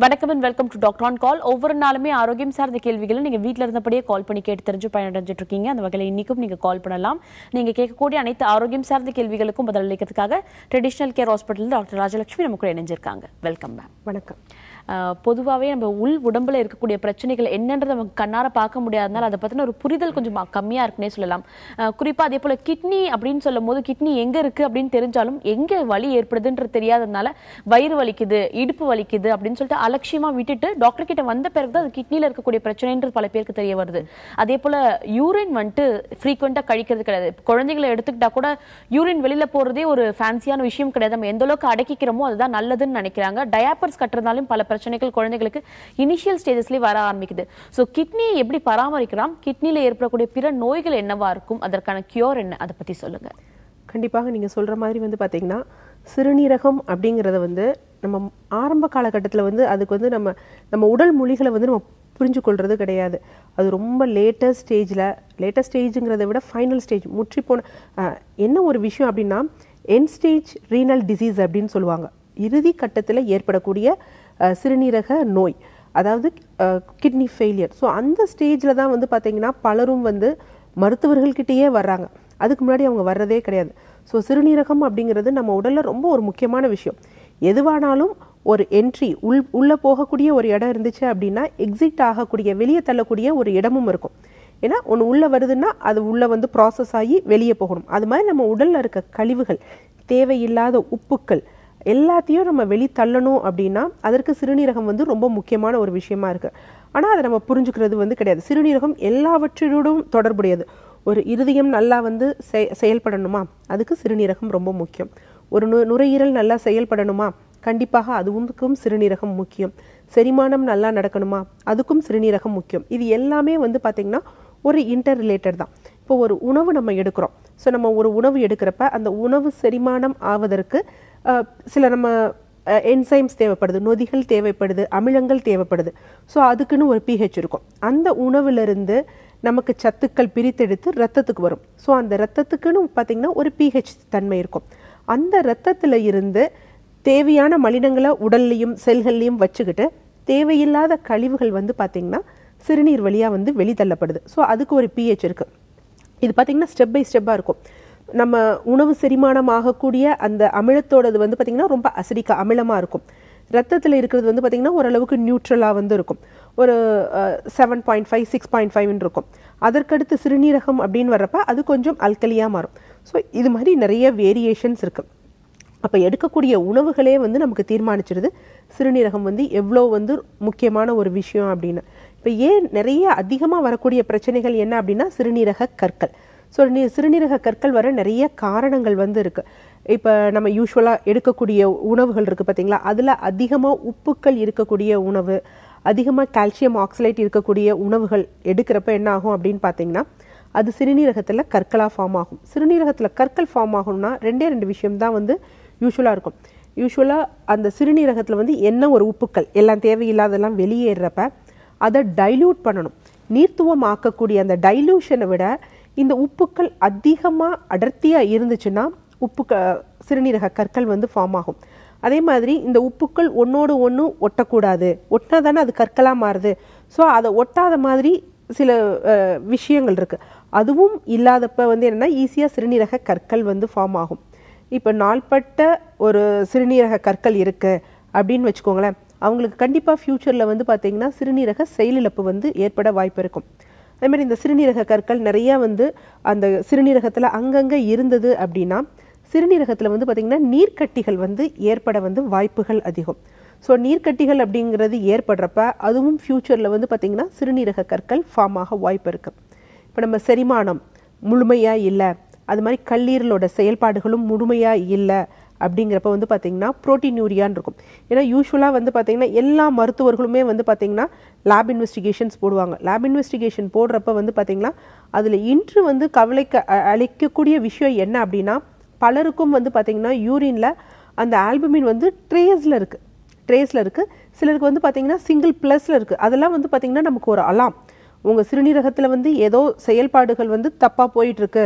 வணக்கம் and welcome to doctor on call ஒவ்வொரு நாளுமே ஆரோக்கியம் சார்ந்த கேள்விகளை நீங்க வீட்ல இருந்தபடியே கால் பண்ணி கேட்டு தெரிஞ்சு பயனடைஞ்சிட்டு இருக்கீங்க அந்த வகையில் இன்னைக்கும் நீங்க கால் பண்ணலாம் நீங்க கேட்கக்கூடிய அனைத்து ஆரோக்கியம் சார்ந்த கேள்விகளுக்கும் பதிலளிக்கிறதுக்காக traditional care hospital doctor Rajalakshmi நம்ம கூட இணைஞ்சிருக்காங்க வெல்கம் மேம் வணக்கம் பொதுவாகவே நம்ம உள் உடம்புல இருக்கக்கூடிய பிரச்சனைகள் என்னன்றது நமக்கு கண்ணார பார்க்க முடியாதனால அதை பத்தின ஒரு புரிதல் கொஞ்சம் கம்மியா இருக்குன்னே சொல்லலாம் அஹ் குறிப்பா அதே போல கிட்னி அப்படின்னு சொல்லும் போது கிட்னி எங்க இருக்கு அப்படின்னு தெரிஞ்சாலும் எங்க வலி ஏற்படுதுன்றது தெரியாததுனால வயிறு வலிக்குது இடுப்பு வலிக்குது அப்படின்னு சொல்லிட்டு அலட்சியமா விட்டுட்டு டாக்டர் கிட்ட வந்த பிறகு தான் அது கிட்னில இருக்கக்கூடிய பிரச்சனைன்றது பல பேருக்கு தெரிய வருது அதே போல யூரின் வந்துட்டு ஃப்ரீக்வெண்டா கழிக்கிறது கிடையாது இப்ப குழந்தைகளை எடுத்துக்கிட்டா கூட யூரின் வெளியில போறதே ஒரு ஃபேன்சியான விஷயம் கிடையாது நம்ம எந்த அளவுக்கு அடக்கிக்கிறோமோ அதுதான் நல்லதுன்னு நினைக்கிறாங்க டயாப்பர்ஸ் கட்டுறதுனாலும் பல பிரச்சனைகள் குழந்தைகளுக்கு இனிஷியல் ஸ்டேஜஸ்லேயே வர ஆரம்பிக்குது ஸோ கிட்னியை எப்படி பராமரிக்கலாம் கிட்னியில் ஏற்படக்கூடிய பிற நோய்கள் என்னவா இருக்கும் அதற்கான கியூர் என்ன அதை பத்தி சொல்லுங்க கண்டிப்பாக நீங்கள் சொல்கிற மாதிரி வந்து பார்த்தீங்கன்னா சிறுநீரகம் அப்படிங்கிறத வந்து நம்ம ஆரம்ப காலகட்டத்தில் வந்து அதுக்கு வந்து நம்ம நம்ம உடல் மொழிகளை வந்து நம்ம புரிஞ்சு கொள்வது கிடையாது அது ரொம்ப லேட்டஸ்ட் ஸ்டேஜில் லேட்டஸ்ட் ஸ்டேஜுங்கிறத விட ஃபைனல் ஸ்டேஜ் முற்றி போன அஹ், என்ன ஒரு விஷயம் அப்படின்னா என் ஸ்டேஜ் ரீனல் டிசீஸ் அப்படின்னு சொல்லுவாங்க இறுதி கட்டத்தில் ஏற்படக்கூடிய அஹ், சிறுநீரக நோய் அதாவது கிட்னி ஃபெயிலியர் ஸோ அந்த ஸ்டேஜில் தான் வந்து பார்த்தீங்கன்னா பலரும் வந்து மருத்துவர்கள்கிட்டயே வர்றாங்க அதுக்கு முன்னாடி அவங்க வர்றதே கிடையாது ஸோ சிறுநீரகம் அப்படிங்கிறது நம்ம உடலில் ரொம்ப ஒரு முக்கியமான விஷயம் எதுவானாலும் ஒரு என்ட்ரி உள் உள்ளே போகக்கூடிய ஒரு இடம் இருந்துச்சு அப்படின்னா எக்ஸிட் ஆகக்கூடிய வெளியே தள்ளக்கூடிய ஒரு இடமும் இருக்கும் ஏன்னா ஒன்று உள்ளே வருதுன்னா அது உள்ளே வந்து ப்ராசஸ் ஆகி வெளியே போகணும் அது மாதிரி நம்ம உடலில் இருக்க கழிவுகள் தேவையில்லாத உப்புக்கள் எல்லாத்தையும் நம்ம வெளி தள்ளணும் அப்படின்னா அதற்கு சிறுநீரகம் வந்து ரொம்ப முக்கியமான ஒரு விஷயமா இருக்கு ஆனால் அதை நம்ம புரிஞ்சுக்கிறது வந்து கிடையாது சிறுநீரகம் எல்லாவற்றோடும் தொடர்புடையது ஒரு இருதயம் நல்லா வந்து செய- செயல்படணுமா அதுக்கு சிறுநீரகம் ரொம்ப முக்கியம் ஒரு நு நுரையீரல் நல்லா செயல்படணுமா கண்டிப்பாக அதுவுக்கும் சிறுநீரகம் முக்கியம் செரிமானம் நல்லா நடக்கணுமா அதுக்கும் சிறுநீரகம் முக்கியம் இது எல்லாமே வந்து பார்த்திங்கன்னா ஒரு இன்டர் ரிலேட்டட் தான் இப்போ ஒரு உணவு நம்ம எடுக்கிறோம் ஸோ நம்ம ஒரு உணவு எடுக்கிறப்ப அந்த உணவு செரிமானம் ஆவதற்கு அஹ், சில நம்ம என்சைம்ஸ் தேவைப்படுது நொதிகள் தேவைப்படுது அமிலங்கள் தேவைப்படுது ஸோ அதுக்குன்னு ஒரு பிஹெச் இருக்கும் அந்த உணவிலிருந்து நமக்கு சத்துக்கள் பிரித்தெடுத்து ரத்தத்துக்கு வரும் ஸோ அந்த ரத்தத்துக்குன்னு பார்த்தீங்கன்னா ஒரு பிஹெச் தன்மை இருக்கும் அந்த ரத்தத்தில் இருந்து தேவையான மலினங்களை உடல்லையும் செல்கள்லையும் வச்சுக்கிட்டு தேவையில்லாத கழிவுகள் வந்து பார்த்தீங்கன்னா சிறுநீர் வழியாக வந்து வெளித்தள்ளப்படுது ஸோ அதுக்கு ஒரு பிஹெச் இருக்குது இது பார்த்தீங்கன்னா ஸ்டெப் பை ஸ்டெப்பாக இருக்கும் நம்ம உணவு செரிமானம் ஆகக்கூடிய அந்த அமிலத்தோடது வந்து பார்த்திங்கன்னா ரொம்ப அசிடிக்கா அமிலமாக இருக்கும் ரத்தத்தில் இருக்கிறது வந்து பார்த்திங்கன்னா ஓரளவுக்கு நியூட்ரலாக வந்து இருக்கும் ஒரு seven point five six point ஃபைவ்னு இருக்கும் அதற்கடுத்து சிறுநீரகம் அப்படின்னு வர்றப்ப அது கொஞ்சம் அல்கலியாக மாறும் ஸோ இது மாதிரி நிறைய வேரியேஷன்ஸ் இருக்குது அப்போ எடுக்கக்கூடிய உணவுகளே வந்து நமக்கு தீர்மானிச்சிருது சிறுநீரகம் வந்து எவ்வளோ வந்து முக்கியமான ஒரு விஷயம் அப்படின்னு இப்போ ஏன் நிறைய அதிகமாக வரக்கூடிய பிரச்சனைகள் என்ன அப்படின்னா சிறுநீரக கற்கள் ஸோ நீ சிறுநீரக கற்கள் வர நிறைய காரணங்கள் வந்து இருக்கு இப்போ நம்ம யூஸ்வலாக எடுக்கக்கூடிய உணவுகள் இருக்குது பார்த்தீங்களா அதில் அதிகமாக உப்புக்கள் இருக்கக்கூடிய உணவு அதிகமாக கால்சியம் ஆக்சலேட் இருக்கக்கூடிய உணவுகள் எடுக்கிறப்ப என்ன ஆகும் அப்படின்னு பார்த்தீங்கன்னா அது சிறுநீரகத்தில் கற்களாக ஃபார்ம் ஆகும் சிறுநீரகத்தில் கற்கள் ஃபார்ம் ஆகணும்னா ரெண்டே ரெண்டு விஷயம் தான் வந்து யூஸ்வலாக இருக்கும் யூஸ்வலாக அந்த சிறுநீரகத்தில் வந்து என்ன ஒரு உப்புக்கள் எல்லாம் தேவையில்லாதெல்லாம் வெளியேறப்ப அதை டைல்யூட் பண்ணணும் நீர்த்துவம் ஆக்கக்கூடிய அந்த டைலூஷனை விட இந்த உப்புக்கள் அதிகமாக அடர்த்தியாக இருந்துச்சுன்னா உப்பு க சிறுநீரக கற்கள் வந்து ஃபார்ம் ஆகும் அதே மாதிரி இந்த உப்புக்கள் ஒன்றோடு ஒன்று ஒட்டக்கூடாது ஒட்டினா தானே அது கற்களாக மாறுது ஸோ அதை ஒட்டாத மாதிரி சில அஹ், விஷயங்கள் இருக்குது அதுவும் இல்லாதப்ப வந்து என்னென்னா ஈஸியாக சிறுநீரக கற்கள் வந்து ஃபார்ம் ஆகும் இப்போ நாள்பட்ட ஒரு சிறுநீரக கற்கள் இருக்கு அப்படின்னு வச்சுக்கோங்களேன் அவங்களுக்கு கண்டிப்பாக ஃப்யூச்சரில் வந்து பார்த்தீங்கன்னா சிறுநீரக செயலிழப்பு வந்து ஏற்பட வாய்ப்பு இருக்கும் அதே மாதிரி இந்த சிறுநீரக கற்கள் நிறைய வந்து அந்த சிறுநீரகத்தில் அங்கங்கே இருந்தது அப்படின்னா சிறுநீரகத்தில் வந்து பார்த்திங்கன்னா நீர்க்கட்டிகள் வந்து ஏற்பட வந்து வாய்ப்புகள் அதிகம் ஸோ நீர்க்கட்டிகள் அப்படிங்கிறது ஏற்படுறப்ப அதுவும் ஃப்யூச்சரில் வந்து பார்த்திங்கன்னா சிறுநீரக கற்கள் ஃபார்ம் ஆக வாய்ப்பு இருக்குது இப்போ நம்ம செரிமானம் முழுமையாக இல்லை அது மாதிரி கல்லீரலோட செயல்பாடுகளும் முழுமையாக இல்லை அப்படிங்கிறப்ப வந்து பார்த்திங்கன்னா ப்ரோட்டீன்யூரியான்னு இருக்கும் ஏன்னா யூஸ்வலாக வந்து பார்த்திங்கன்னா எல்லா மருத்துவர்களுமே வந்து பார்த்திங்கன்னா லேப் இன்வெஸ்டிகேஷன்ஸ் போடுவாங்க லேப் இன்வெஸ்டிகேஷன் போடுறப்ப வந்து பார்த்திங்கன்னா அதில் இன்று வந்து கவலைக்க அ- அளிக்கக்கூடிய விஷயம் என்ன அப்படின்னா பலருக்கும் வந்து பார்த்திங்கன்னா யூரினில் அந்த ஆல்புமின் வந்து ட்ரேஸில் இருக்குது ட்ரேஸில் இருக்குது சிலருக்கு வந்து பார்த்திங்கன்னா சிங்கிள் ப்ளஸில் இருக்குது அதெல்லாம் வந்து பார்த்திங்கன்னா நமக்கு ஒரு அலாம் உங்கள் சிறுநீரகத்தில் வந்து ஏதோ செயல்பாடுகள் வந்து தப்பாக போயிட்டுருக்கு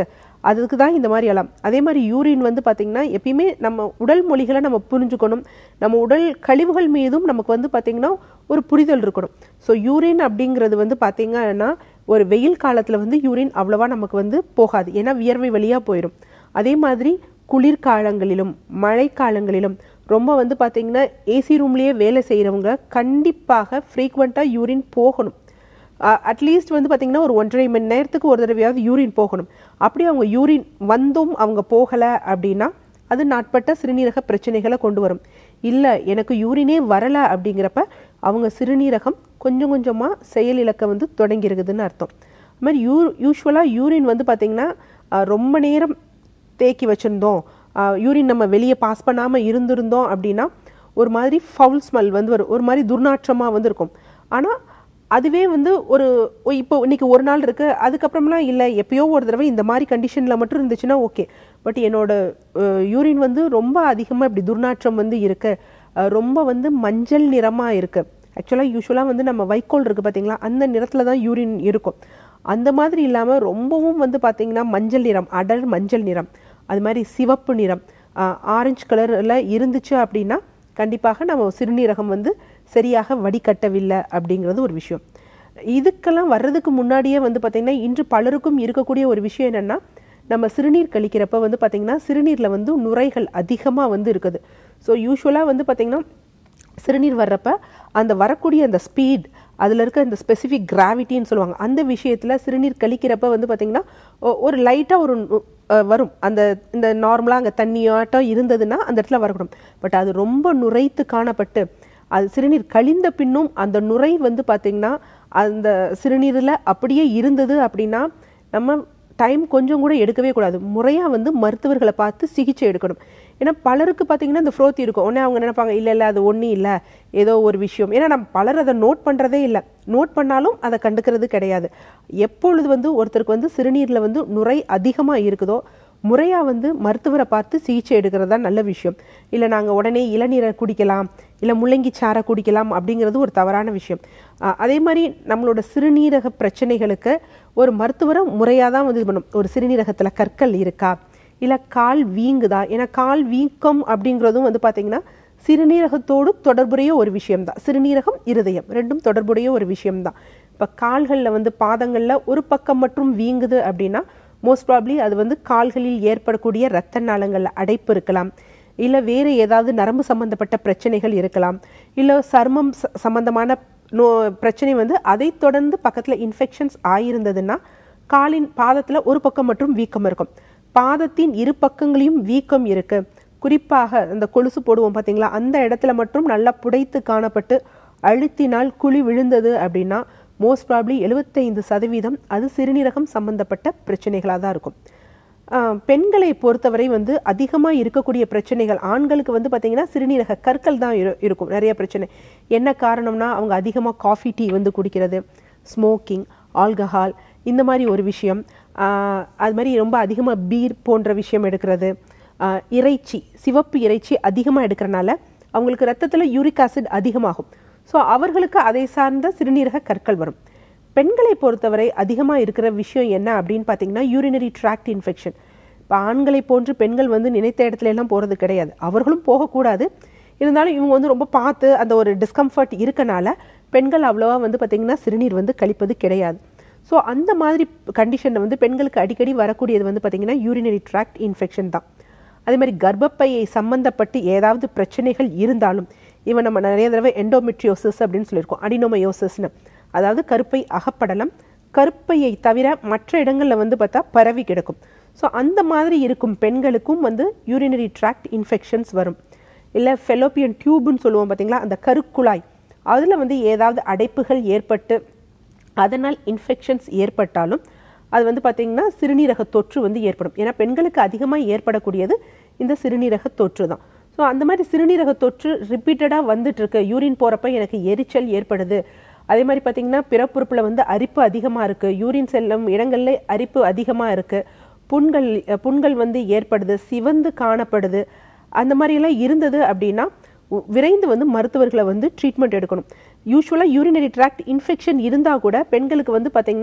அதுக்கு தான் இந்த மாதிரி எல்லாம் அதே மாதிரி யூரின் வந்து பார்த்திங்கன்னா எப்பயுமே நம்ம உடல் மொழிகளை நம்ம புரிஞ்சுக்கணும் நம்ம உடல் கழிவுகள் மீதும் நமக்கு வந்து பார்த்திங்கன்னா ஒரு புரிதல் இருக்கணும் ஸோ யூரின் அப்படிங்கிறது வந்து பார்த்திங்கன்னா ஒரு வெயில் காலத்தில் வந்து யூரின் அவ்வளவா நமக்கு வந்து போகாது ஏன்னா வியர்வை வழியாக போயிடும் அதே மாதிரி குளிர்காலங்களிலும் மழைக்காலங்களிலும் ரொம்ப வந்து பார்த்திங்கன்னா ஏசி ரூம்லேயே வேலை செய்கிறவங்க கண்டிப்பாக ஃப்ரீக்வெண்ட்டாக யூரின் போகணும் அட்லீஸ்ட் வந்து பார்த்திங்கன்னா ஒரு ஒன்றரை மணி நேரத்துக்கு ஒரு தடவையாவது யூரின் போகணும் அப்படி அவங்க யூரின் வந்தும் அவங்க போகலை அப்படின்னா அது நாட்பட்ட சிறுநீரக பிரச்சனைகளை கொண்டு வரும் இல்லை எனக்கு யூரினே வரலை அப்படிங்கிறப்ப அவங்க சிறுநீரகம் கொஞ்சம் கொஞ்சமாக செயலிழக்க வந்து தொடங்கியிருக்குதுன்னு அர்த்தம் அது மாதிரி யூ யூஸ்வலாக யூரின் வந்து பார்த்திங்கன்னா அஹ், ரொம்ப நேரம் தேக்கி வச்சுருந்தோம் யூரின் நம்ம வெளியே பாஸ் பண்ணாமல் இருந்திருந்தோம் அப்படின்னா ஒரு மாதிரி ஃபவுல் ஸ்மெல் வந்து வரும் ஒரு மாதிரி துர்நாற்றமாக வந்து இருக்கும் ஆனால் அதுவே வந்து ஒரு ஒ- இப்போ இன்னைக்கு ஒரு நாள் இருக்கு அதுக்கப்புறம்லாம் இல்லை எப்பயோ ஒரு தடவை இந்த மாதிரி கண்டிஷனில் மட்டும் இருந்துச்சுன்னா ஓகே பட் என்னோட யூரின் வந்து ரொம்ப அதிகமாக இப்படி துர்நாற்றம் வந்து இருக்கு அஹ், ரொம்ப வந்து மஞ்சள் நிறமாக இருக்கு ஆக்சுவலாக யூஸ்வலாக வந்து நம்ம வைக்கோல் இருக்கு பார்த்தீங்களா அந்த நிறத்தில் தான் யூரின் இருக்கும் அந்த மாதிரி இல்லாமல் ரொம்பவும் வந்து பார்த்தீங்கன்னா மஞ்சள் நிறம் அடர் மஞ்சள் நிறம் அது மாதிரி சிவப்பு நிறம் ஆரஞ்சு கலரில் இருந்துச்சு அப்படின்னா கண்டிப்பாக நம்ம சிறுநீரகம் வந்து சரியாக வடிகட்டவில்லை அப்படிங்கிறது ஒரு விஷயம் இதுக்கெல்லாம் வர்றதுக்கு முன்னாடியே வந்து பார்த்திங்கன்னா இன்று பலருக்கும் இருக்கக்கூடிய ஒரு விஷயம் என்னென்னா நம்ம சிறுநீர் கழிக்கிறப்ப வந்து பார்த்திங்கன்னா சிறுநீரில் வந்து நுரைகள் அதிகமாக வந்து இருக்குது ஸோ யூஸ்வலாக வந்து பார்த்திங்கன்னா சிறுநீர் வர்றப்ப அந்த வரக்கூடிய அந்த ஸ்பீட் அதில் இருக்க இந்த ஸ்பெசிஃபிக் கிராவிட்டின்னு சொல்லுவாங்க அந்த விஷயத்தில் சிறுநீர் கழிக்கிறப்ப வந்து பார்த்திங்கன்னா ஒ- ஒரு லைட்டாக ஒரு நு- அஹ் வரும் அந்த இந்த நார்மலாக அங்கே தண்ணியாட்டம் இருந்ததுன்னா அந்த இடத்துல வரக்கூடும் பட் அது ரொம்ப நுரைத்து காணப்பட்டு அது சிறுநீர் கழிந்த பின்னும் அந்த நுரை வந்து பார்த்திங்கன்னா அந்த சிறுநீரில் அப்படியே இருந்தது அப்படின்னா நம்ம டைம் கொஞ்சம் கூட எடுக்கவே கூடாது முறையாக வந்து மருத்துவர்களை பார்த்து சிகிச்சை எடுக்கணும் ஏன்னா பலருக்கு பார்த்தீங்கன்னா இந்த ஃப்ரோத்தி இருக்கும் உடனே அவங்க நினைப்பாங்க இல்லை இல்லை அது ஒன்றும் இல்லை ஏதோ ஒரு விஷயம் ஏன்னா நம்ம பலர் அதை நோட் பண்ணுறதே இல்லை நோட் பண்ணாலும் அதை கண்டுக்கிறது கிடையாது எப்பொழுது வந்து ஒருத்தருக்கு வந்து சிறுநீரில் வந்து நுரை அதிகமாக இருக்குதோ முறையாக வந்து மருத்துவரை பார்த்து சிகிச்சை எடுக்கிறது தான் நல்ல விஷயம் இல்லை நாங்கள் உடனே இளநீரை குடிக்கலாம் இல்லை முள்ளங்கி சாறை குடிக்கலாம் அப்படிங்கிறது ஒரு தவறான விஷயம் அஹ் அதே மாதிரி நம்மளோட சிறுநீரக பிரச்சனைகளுக்கு ஒரு மருத்துவரை முறையாக தான் வந்து இது பண்ணும் ஒரு சிறுநீரகத்தில் கற்கள் இருக்கா இல்லை கால் வீங்குதா ஏன்னா கால் வீக்கம் அப்படிங்கிறதும் வந்து பார்த்தீங்கன்னா சிறுநீரகத்தோடு தொடர்புடைய ஒரு விஷயம்தான் சிறுநீரகம் இருதயம் ரெண்டும் தொடர்புடைய ஒரு விஷயம்தான் இப்போ கால்களில் வந்து பாதங்களில் ஒரு பக்கம் மட்டும் வீங்குது அப்படின்னா மோஸ்ட் ப்ராப்ளி அது வந்து கால்களில் ஏற்படக்கூடிய இரத்த நாளங்களில் அடைப்பு இருக்கலாம் இல்லை வேறு ஏதாவது நரம்பு சம்பந்தப்பட்ட பிரச்சனைகள் இருக்கலாம் இல்லை சர்மம் ச- சம்பந்தமான நோ பிரச்சனை வந்து அதை தொடர்ந்து பக்கத்தில் இன்ஃபெக்ஷன்ஸ் ஆயிருந்ததுன்னா காலின் பாதத்தில் ஒரு பக்கம் மட்டும் வீக்கம் இருக்கும் பாதத்தின் இரு பக்கங்களையும் வீக்கம் இருக்கு குறிப்பாக அந்த கொலுசு போடுவோம் பார்த்தீங்களா அந்த இடத்துல மட்டும் நல்லா புடைத்து காணப்பட்டு அழுத்தினால் குழி விழுந்தது அப்படின்னா மோஸ்ட் ப்ராப்ளி எழுபத்தைந்து சதவீதம் அது சிறுநீரகம் சம்பந்தப்பட்ட பிரச்சனைகளாக தான் இருக்கும் ஆஹ் பெண்களை பொறுத்தவரை வந்து அதிகமாக இருக்கக்கூடிய பிரச்சனைகள் ஆண்களுக்கு வந்து பார்த்தீங்கன்னா சிறுநீரக கற்கள் தான் இரு- இருக்கும் நிறைய பிரச்சனை என்ன காரணம்னா அவங்க அதிகமாக காஃபி டீ வந்து குடிக்கிறது ஸ்மோக்கிங் ஆல்கஹால் இந்த மாதிரி ஒரு விஷயம் ஆஹ் அது மாதிரி ரொம்ப அதிகமாக பீர் போன்ற விஷயம் எடுக்கிறது ஆஹ் இறைச்சி சிவப்பு இறைச்சி அதிகமாக எடுக்கிறனால அவங்களுக்கு ரத்தத்தில் யூரிக் ஆசிட் அதிகமாகும் ஸோ அவர்களுக்கு அதை சார்ந்த சிறுநீரக கற்கள் வரும் பெண்களை பொறுத்தவரை அதிகமாக இருக்கிற விஷயம் என்ன அப்படின்னு பார்த்தீங்கன்னா யூரினரி ட்ராக்ட் இன்ஃபெக்ஷன் இப்போ ஆண்களை போன்று பெண்கள் வந்து நினைத்த இடத்துல எல்லாம் போகிறது கிடையாது அவர்களும் போகக்கூடாது இருந்தாலும் இவங்க வந்து ரொம்ப பார்த்து அந்த ஒரு டிஸ்கம்ஃபர்ட் இருக்கனால பெண்கள் அவ்வளோவா வந்து பார்த்திங்கன்னா சிறுநீர் வந்து கழிப்பது கிடையாது ஸோ அந்த மாதிரி கண்டிஷனில் வந்து பெண்களுக்கு அடிக்கடி வரக்கூடியது வந்து பார்த்திங்கன்னா யூரினரி ட்ராக்ட் இன்ஃபெக்ஷன் தான் அதே மாதிரி கர்ப்பப்பையை சம்பந்தப்பட்டு ஏதாவது பிரச்சனைகள் இருந்தாலும் இவன் நம்ம நிறைய தடவை எண்டோமெட்ரியோசிஸ் அப்படின்னு சொல்லியிருக்கோம் அடினோமயோசிஸ்னு அதாவது கருப்பை அகப்படலம் கருப்பையை தவிர மற்ற இடங்களில் வந்து பார்த்தா பரவி கிடக்கும் ஸோ அந்த மாதிரி இருக்கும் பெண்களுக்கும் வந்து யூரினரி ட்ராக்ட் இன்ஃபெக்ஷன்ஸ் வரும் இல்லை ஃபெலோப்பியன் டியூப்னு சொல்லுவோம் பார்த்தீங்களா அந்த கருக்குழாய் அதில் வந்து ஏதாவது அடைப்புகள் ஏற்பட்டு அதனால் இன்ஃபெக்ஷன்ஸ் ஏற்பட்டாலும் அது வந்து பார்த்திங்கன்னா சிறுநீரக தொற்று வந்து ஏற்படும் ஏன்னா பெண்களுக்கு அதிகமாக ஏற்படக்கூடியது இந்த சிறுநீரக தொற்று தான் ஸோ அந்த மாதிரி சிறுநீரக தொற்று ரிப்பீட்டடாக வந்துட்டு இருக்கு யூரின் போகிறப்ப எனக்கு எரிச்சல் ஏற்படுது அதே மாதிரி பார்த்திங்கன்னா பிறப்புறுப்பில் வந்து அரிப்பு அதிகமாக இருக்குது யூரின் செல்லும் இடங்கள்ல அரிப்பு அதிகமாக இருக்குது புண்கள் அஹ் புண்கள் வந்து ஏற்படுது சிவந்து காணப்படுது அந்த மாதிரியெல்லாம் இருந்தது அப்படின்னா உ- விரைந்து வந்து மருத்துவர்களை வந்து ட்ரீட்மெண்ட் எடுக்கணும் யூஸ்வலாக யூரினரி ட்ராக்ட் இன்ஃபெக்ஷன் இருந்தால் கூட பெண்களுக்கு வந்து பார்த்திங்கன்னா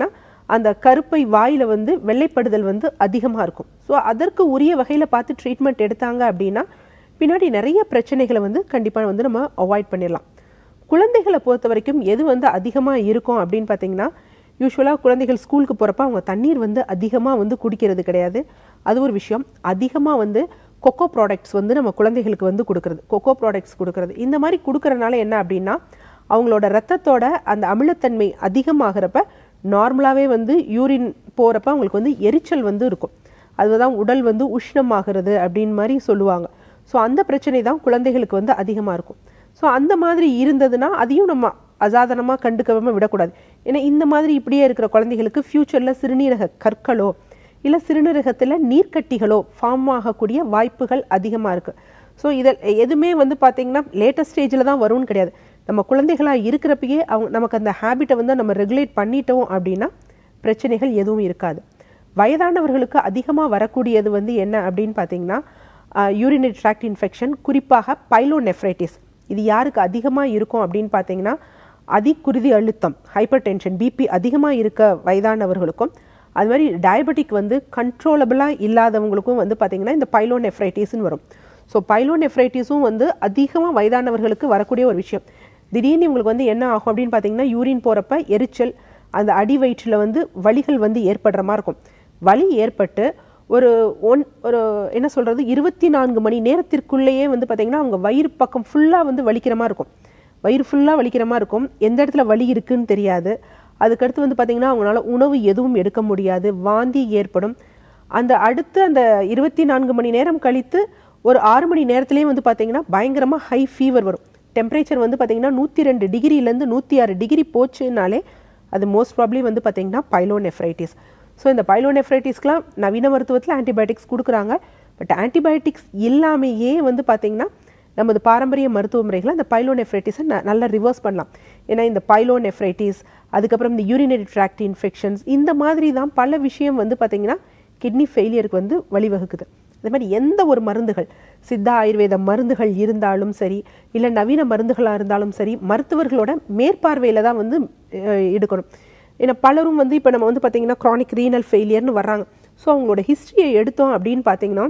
அந்த கருப்பை வாயில வந்து வெள்ளைப்படுதல் வந்து அதிகமா இருக்கும் ஸோ அதற்கு உரிய வகையில பார்த்து ட்ரீட்மெண்ட் எடுத்தாங்க அப்படின்னா பின்னாடி நிறைய பிரச்சனைகளை வந்து கண்டிப்பா வந்து நம்ம அவாய்ட் பண்ணிடலாம் குழந்தைகளை பொறுத்த வரைக்கும் எது வந்து அதிகமா இருக்கும் அப்படின்னு பார்த்தீங்கன்னா யூஸ்வலாக குழந்தைகள் ஸ்கூலுக்கு போகிறப்ப அவங்க தண்ணீர் வந்து அதிகமாக வந்து குடிக்கிறது கிடையாது அது ஒரு விஷயம் அதிகமாக வந்து கொக்கோ ப்ராடக்ட்ஸ் வந்து நம்ம குழந்தைகளுக்கு வந்து கொடுக்கறது கொக்கோ ப்ராடக்ட்ஸ் கொடுக்கறது இந்த மாதிரி கொடுக்கறனால என்ன அப்படின்னா அவங்களோட ரத்தத்தோட அந்த அமிலத்தன்மை அதிகமாகிறப்ப நார்மலாகவே வந்து யூரின் போகிறப்ப அவங்களுக்கு வந்து எரிச்சல் வந்து இருக்கும் அதுதான் உடல் வந்து உஷ்ணமாகிறது அப்படின்னு மாதிரி சொல்லுவாங்க ஸோ அந்த பிரச்சனை தான் குழந்தைகளுக்கு வந்து அதிகமாக இருக்கும் ஸோ அந்த மாதிரி இருந்ததுன்னா அதையும் நம்ம அசாதாரணமாக கண்டுக்காம விடக்கூடாது ஏன்னா இந்த மாதிரி இப்படியே இருக்கிற குழந்தைகளுக்கு ஃப்யூச்சரில் சிறுநீரக கற்களோ இல்லை சிறுநீரகத்தில் நீர்க்கட்டிகளோ ஃபார்ம் ஆகக்கூடிய வாய்ப்புகள் அதிகமாக இருக்குது ஸோ இதில் எதுவுமே வந்து பார்த்தீங்கன்னா லேட்டஸ்ட் ஸ்டேஜில் தான் வரும்னு கிடையாது நம்ம குழந்தைகளாக இருக்கிறப்பயே அவங்க நமக்கு அந்த ஹேபிட்டை வந்து நம்ம ரெகுலேட் பண்ணிட்டோம் அப்படின்னா பிரச்சனைகள் எதுவும் இருக்காது வயதானவர்களுக்கு அதிகமாக வரக்கூடியது வந்து என்ன அப்படின்னு பார்த்தீங்கன்னா யூரினரி ட்ராக்ட் இன்ஃபெக்ஷன் குறிப்பாக பைலோநெஃப்ரைட்டிஸ் இது யாருக்கு அதிகமாக இருக்கும் அப்படின்னு பார்த்தீங்கன்னா அதிகுருதி அழுத்தம் ஹைப்பர் டென்ஷன் பிபி அதிகமாக இருக்க வயதானவர்களுக்கும் அது மாதிரி டயபெட்டிக் வந்து கண்ட்ரோலபிளாக இல்லாதவங்களுக்கும் வந்து பார்த்தீங்கன்னா இந்த பைலோநெஃப்ரைட்டிஸ்னு வரும் ஸோ பைலோநெஃப்ரைட்டிஸும் வந்து அதிகமாக வயதானவர்களுக்கு வரக்கூடிய ஒரு விஷயம் திடீர்னு இவங்களுக்கு வந்து என்ன ஆகும் அப்படின்னு பார்த்தீங்கன்னா யூரின் போகிறப்ப எரிச்சல் அந்த அடி வயிற்றில் வந்து வலிகள் வந்து ஏற்படுற மாதிரி இருக்கும் வலி ஏற்பட்டு ஒரு ஒன் ஒரு என்ன சொல்கிறது இருபத்தி நான்கு மணி நேரத்திற்குள்ளேயே வந்து பார்த்தீங்கன்னா அவங்க வயிறு பக்கம் ஃபுல்லாக வந்து வலிக்கிற மாதிரி இருக்கும் வயிறு ஃபுல்லாக வலிக்கிற மாதிரி இருக்கும் எந்த இடத்துல வலி இருக்குன்னு தெரியாது அதுக்கடுத்து வந்து பார்த்தீங்கன்னா அவங்களால உணவு எதுவும் எடுக்க முடியாது வாந்தி ஏற்படும் அந்த அடுத்து அந்த இருபத்தி நான்கு மணி நேரம் கழித்து ஒரு ஆறு மணி நேரத்துலேயே வந்து பார்த்தீங்கன்னா பயங்கரமாக ஹை ஃபீவர் வரும் டெம்பரேச்சர் வந்து பார்த்தீங்கன்னா நூற்றி ரெண்டு டிகிரிலேருந்து நூற்றி ஆறு டிகிரி போச்சுனாலே அது மோஸ்ட் ப்ராப்ளி வந்து பார்த்தீங்கன்னா பைலோநெஃப்ரைட்டிஸ் ஸோ இந்த பைலோநெஃப்ரைட்டிஸ்க்குலாம் நவீன மருத்துவத்தில் ஆன்டிபயோட்டிக்ஸ் கொடுக்குறாங்க பட் ஆன்டிபயோட்டிக்ஸ் இல்லாமையே வந்து பார்த்தீங்கன்னா நமது பாரம்பரிய மருத்துவ முறைகளை அந்த பைலோநெஃப்ரைட்டிஸை ந நல்லா ரிவர்ஸ் பண்ணலாம் ஏன்னா இந்த பைலோநெஃப்ரைட்டிஸ் அதுக்கப்புறம் இந்த யூரினரி ட்ராக்ட் இன்ஃபெக்ஷன்ஸ் இந்த மாதிரி தான் பல விஷயம் வந்து பார்த்தீங்கன்னா கிட்னி ஃபெயிலியருக்கு வந்து வழிவகுக்குது அதே மாதிரி எந்த ஒரு மருந்துகள் சித்தா ஆயுர்வேத மருந்துகள் இருந்தாலும் சரி இல்லை நவீன மருந்துகளாக இருந்தாலும் சரி மருத்துவர்களோட மேற்பார்வையில் தான் வந்து அஹ், எடுக்கணும் ஏன்னா பலரும் வந்து இப்போ நம்ம வந்து பார்த்தீங்கன்னா க்ரானிக் ரீனல் ஃபெயிலியர்னு வர்றாங்க ஸோ அவங்களோட ஹிஸ்ட்ரியை எடுத்தோம் அப்படின்னு பார்த்தீங்கன்னா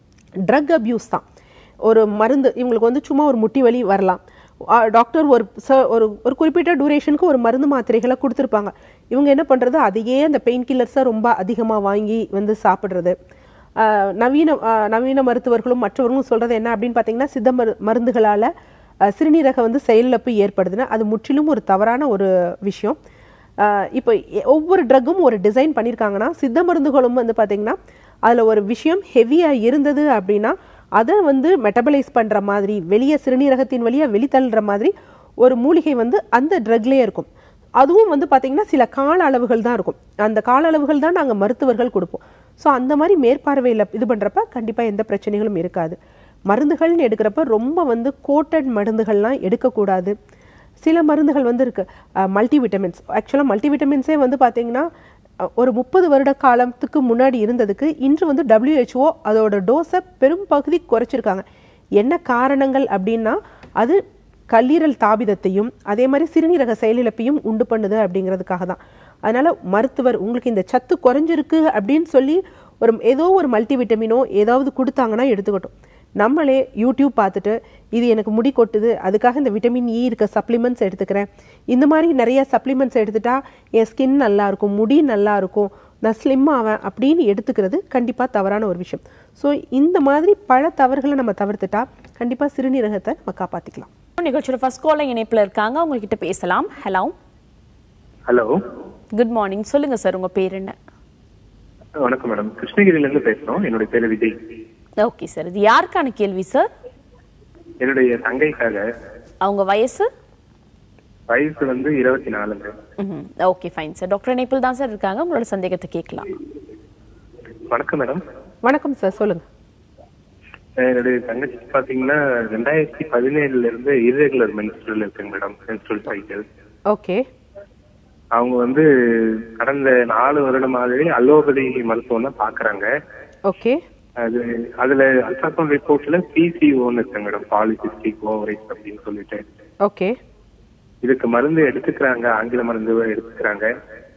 ட்ரக் அப்யூஸ் தான் ஒரு மருந்து இவங்களுக்கு வந்து சும்மா ஒரு முட்டி வலி வரலாம் டாக்டர் ஒரு ச- ஒரு ஒரு குறிப்பிட்ட டூரேஷனுக்கு ஒரு மருந்து மாத்திரைகளை கொடுத்துருப்பாங்க இவங்க என்ன பண்ணுறது அதையே அந்த பெயின் கில்லர்ஸை ரொம்ப அதிகமாக வாங்கி வந்து சாப்பிட்றது ஆஹ் நவீன ஆஹ் நவீன மருத்துவர்களும் மற்றவர்களும் சொல்கிறது என்ன அப்படின்னு பார்த்தீங்கன்னா சித்த மரு மருந்துகளால் சிறுநீரக வந்து செயலிழப்பு ஏற்படுதுன்னா அது முற்றிலும் ஒரு தவறான ஒரு விஷயம் ஆஹ் இப்போ எ- ஒவ்வொரு ட்ரக்கும் ஒரு டிசைன் பண்ணியிருக்காங்கன்னா சித்த மருந்துகளும் வந்து பார்த்தீங்கன்னா அதில் ஒரு விஷயம் ஹெவியாக இருந்தது அப்படின்னா அதை வந்து மெட்டபலைஸ் பண்ணுற மாதிரி வெளியே சிறுநீரகத்தின் வழியாக வெளித்தள்ளுற மாதிரி ஒரு மூலிகை வந்து அந்த ட்ரக்லேயே இருக்கும் அதுவும் வந்து பார்த்தீங்கன்னா சில கால அளவுகள் தான் இருக்கும் அந்த கால அளவுகள் தான் நாங்கள் மருத்துவர்கள் கொடுப்போம் ஸோ அந்த மாதிரி மேற்பார்வையில் இது பண்ணுறப்ப கண்டிப்பாக எந்த பிரச்சனைகளும் இருக்காது மருந்துகள்னு எடுக்கிறப்ப ரொம்ப வந்து கோட்டட் மருந்துகள்லாம் எடுக்கக்கூடாது சில மருந்துகள் வந்து இருக்கு மல்டி விட்டமின்ஸ் ஆக்சுவலாக மல்டி விட்டமின்ஸே வந்து பார்த்தீங்கன்னா அஹ், ஒரு முப்பது வருட காலத்துக்கு முன்னாடி இருந்ததுக்கு இன்று வந்து WHO அதோட டோஸை பெரும் பகுதி குறைச்சிருக்காங்க என்ன காரணங்கள் அப்படின்னா அது கல்லீரல் தாபிதத்தையும் அதே மாதிரி சிறுநீரக செயலிழப்பையும் உண்டு பண்ணுது அப்படிங்கிறதுக்காக தான் அதனால மருத்துவர் உங்களுக்கு இந்த சத்து குறைஞ்சிருக்கு அப்படின்னு சொல்லி ஒரு ஏதோ ஒரு மல்டி விட்டமினோ ஏதாவது கொடுத்தாங்கன்னா எடுத்துக்கட்டும் நம்மளே யூடியூப் பார்த்துட்டு இது எனக்கு முடி கொட்டுது அதுக்காக இந்த விட்டமின் இ இருக்க சப்ளிமெண்ட்ஸ் எடுத்துக்கிறேன் இந்த மாதிரி நிறைய சப்ளிமெண்ட்ஸ் எடுத்துட்டா என் ஸ்கின் நல்லா இருக்கும் முடி நல்லா இருக்கும் நான் ஸ்லிம் ஆவேன் அப்படின்னு எடுத்துக்கிறது கண்டிப்பாக தவறான ஒரு விஷயம் ஸோ இந்த மாதிரி பல தவறுகளை நம்ம தவிர்த்துட்டா கண்டிப்பாக சிறுநீரகத்தை நம்ம காப்பாற்றிக்கலாம் நிகழ்ச்சியோட ஃபர்ஸ்ட் காலிங் இணைப்புல இருக்காங்க அவங்க கிட்ட பேசலாம் ஹலோ ஹலோ குட் மார்னிங் சொல்லுங்க சார் உங்க பேர் என்ன வணக்கம் மேடம் கிருஷ்ணகிரில இருந்து பேசுறோம் என்னுடைய பேரு விஜய் ஓகே சார் இது யாருக்கான கேள்வி சார் என்னுடைய தங்கைக்காக அவங்க வயசு வயசு வந்து இருபத்தி நாலுங்க ஓகே ஃபைன் சார் டாக்டர் இணைப்பில் தான் சார் இருக்காங்க உங்களோட சந்தேகத்தை கேட்கலாம் வணக்கம் மேடம் வணக்கம் சார் சொல்லுங்கள் என்னுடைய தங்கச்சி பாத்தீங்கன்னா ரெண்டாயிரத்தி பதினேழுல இருந்து இர்ரெகுலர் மென்ஸ்ட்ரல் இருக்குங்க மேடம் மென்ஸ்ட்ரல் சைக்கிள் ஓகே அவங்க வந்து கடந்த நாலு வருடமாகவே அலோபதி மருத்துவம் தான் பாக்குறாங்க ஓகே அது அதுல அல்ட்ராசவுண்ட் ரிப்போர்ட்ல பிசிஓன்னு இருக்கு மேடம் பாலிசிஸ்டிக் ஓவரைஸ் அப்படின்னு சொல்லிட்டு ஓகே இதுக்கு மருந்து எடுத்துக்கிறாங்க ஆங்கில மருந்து எடுத்துக்கிறாங்க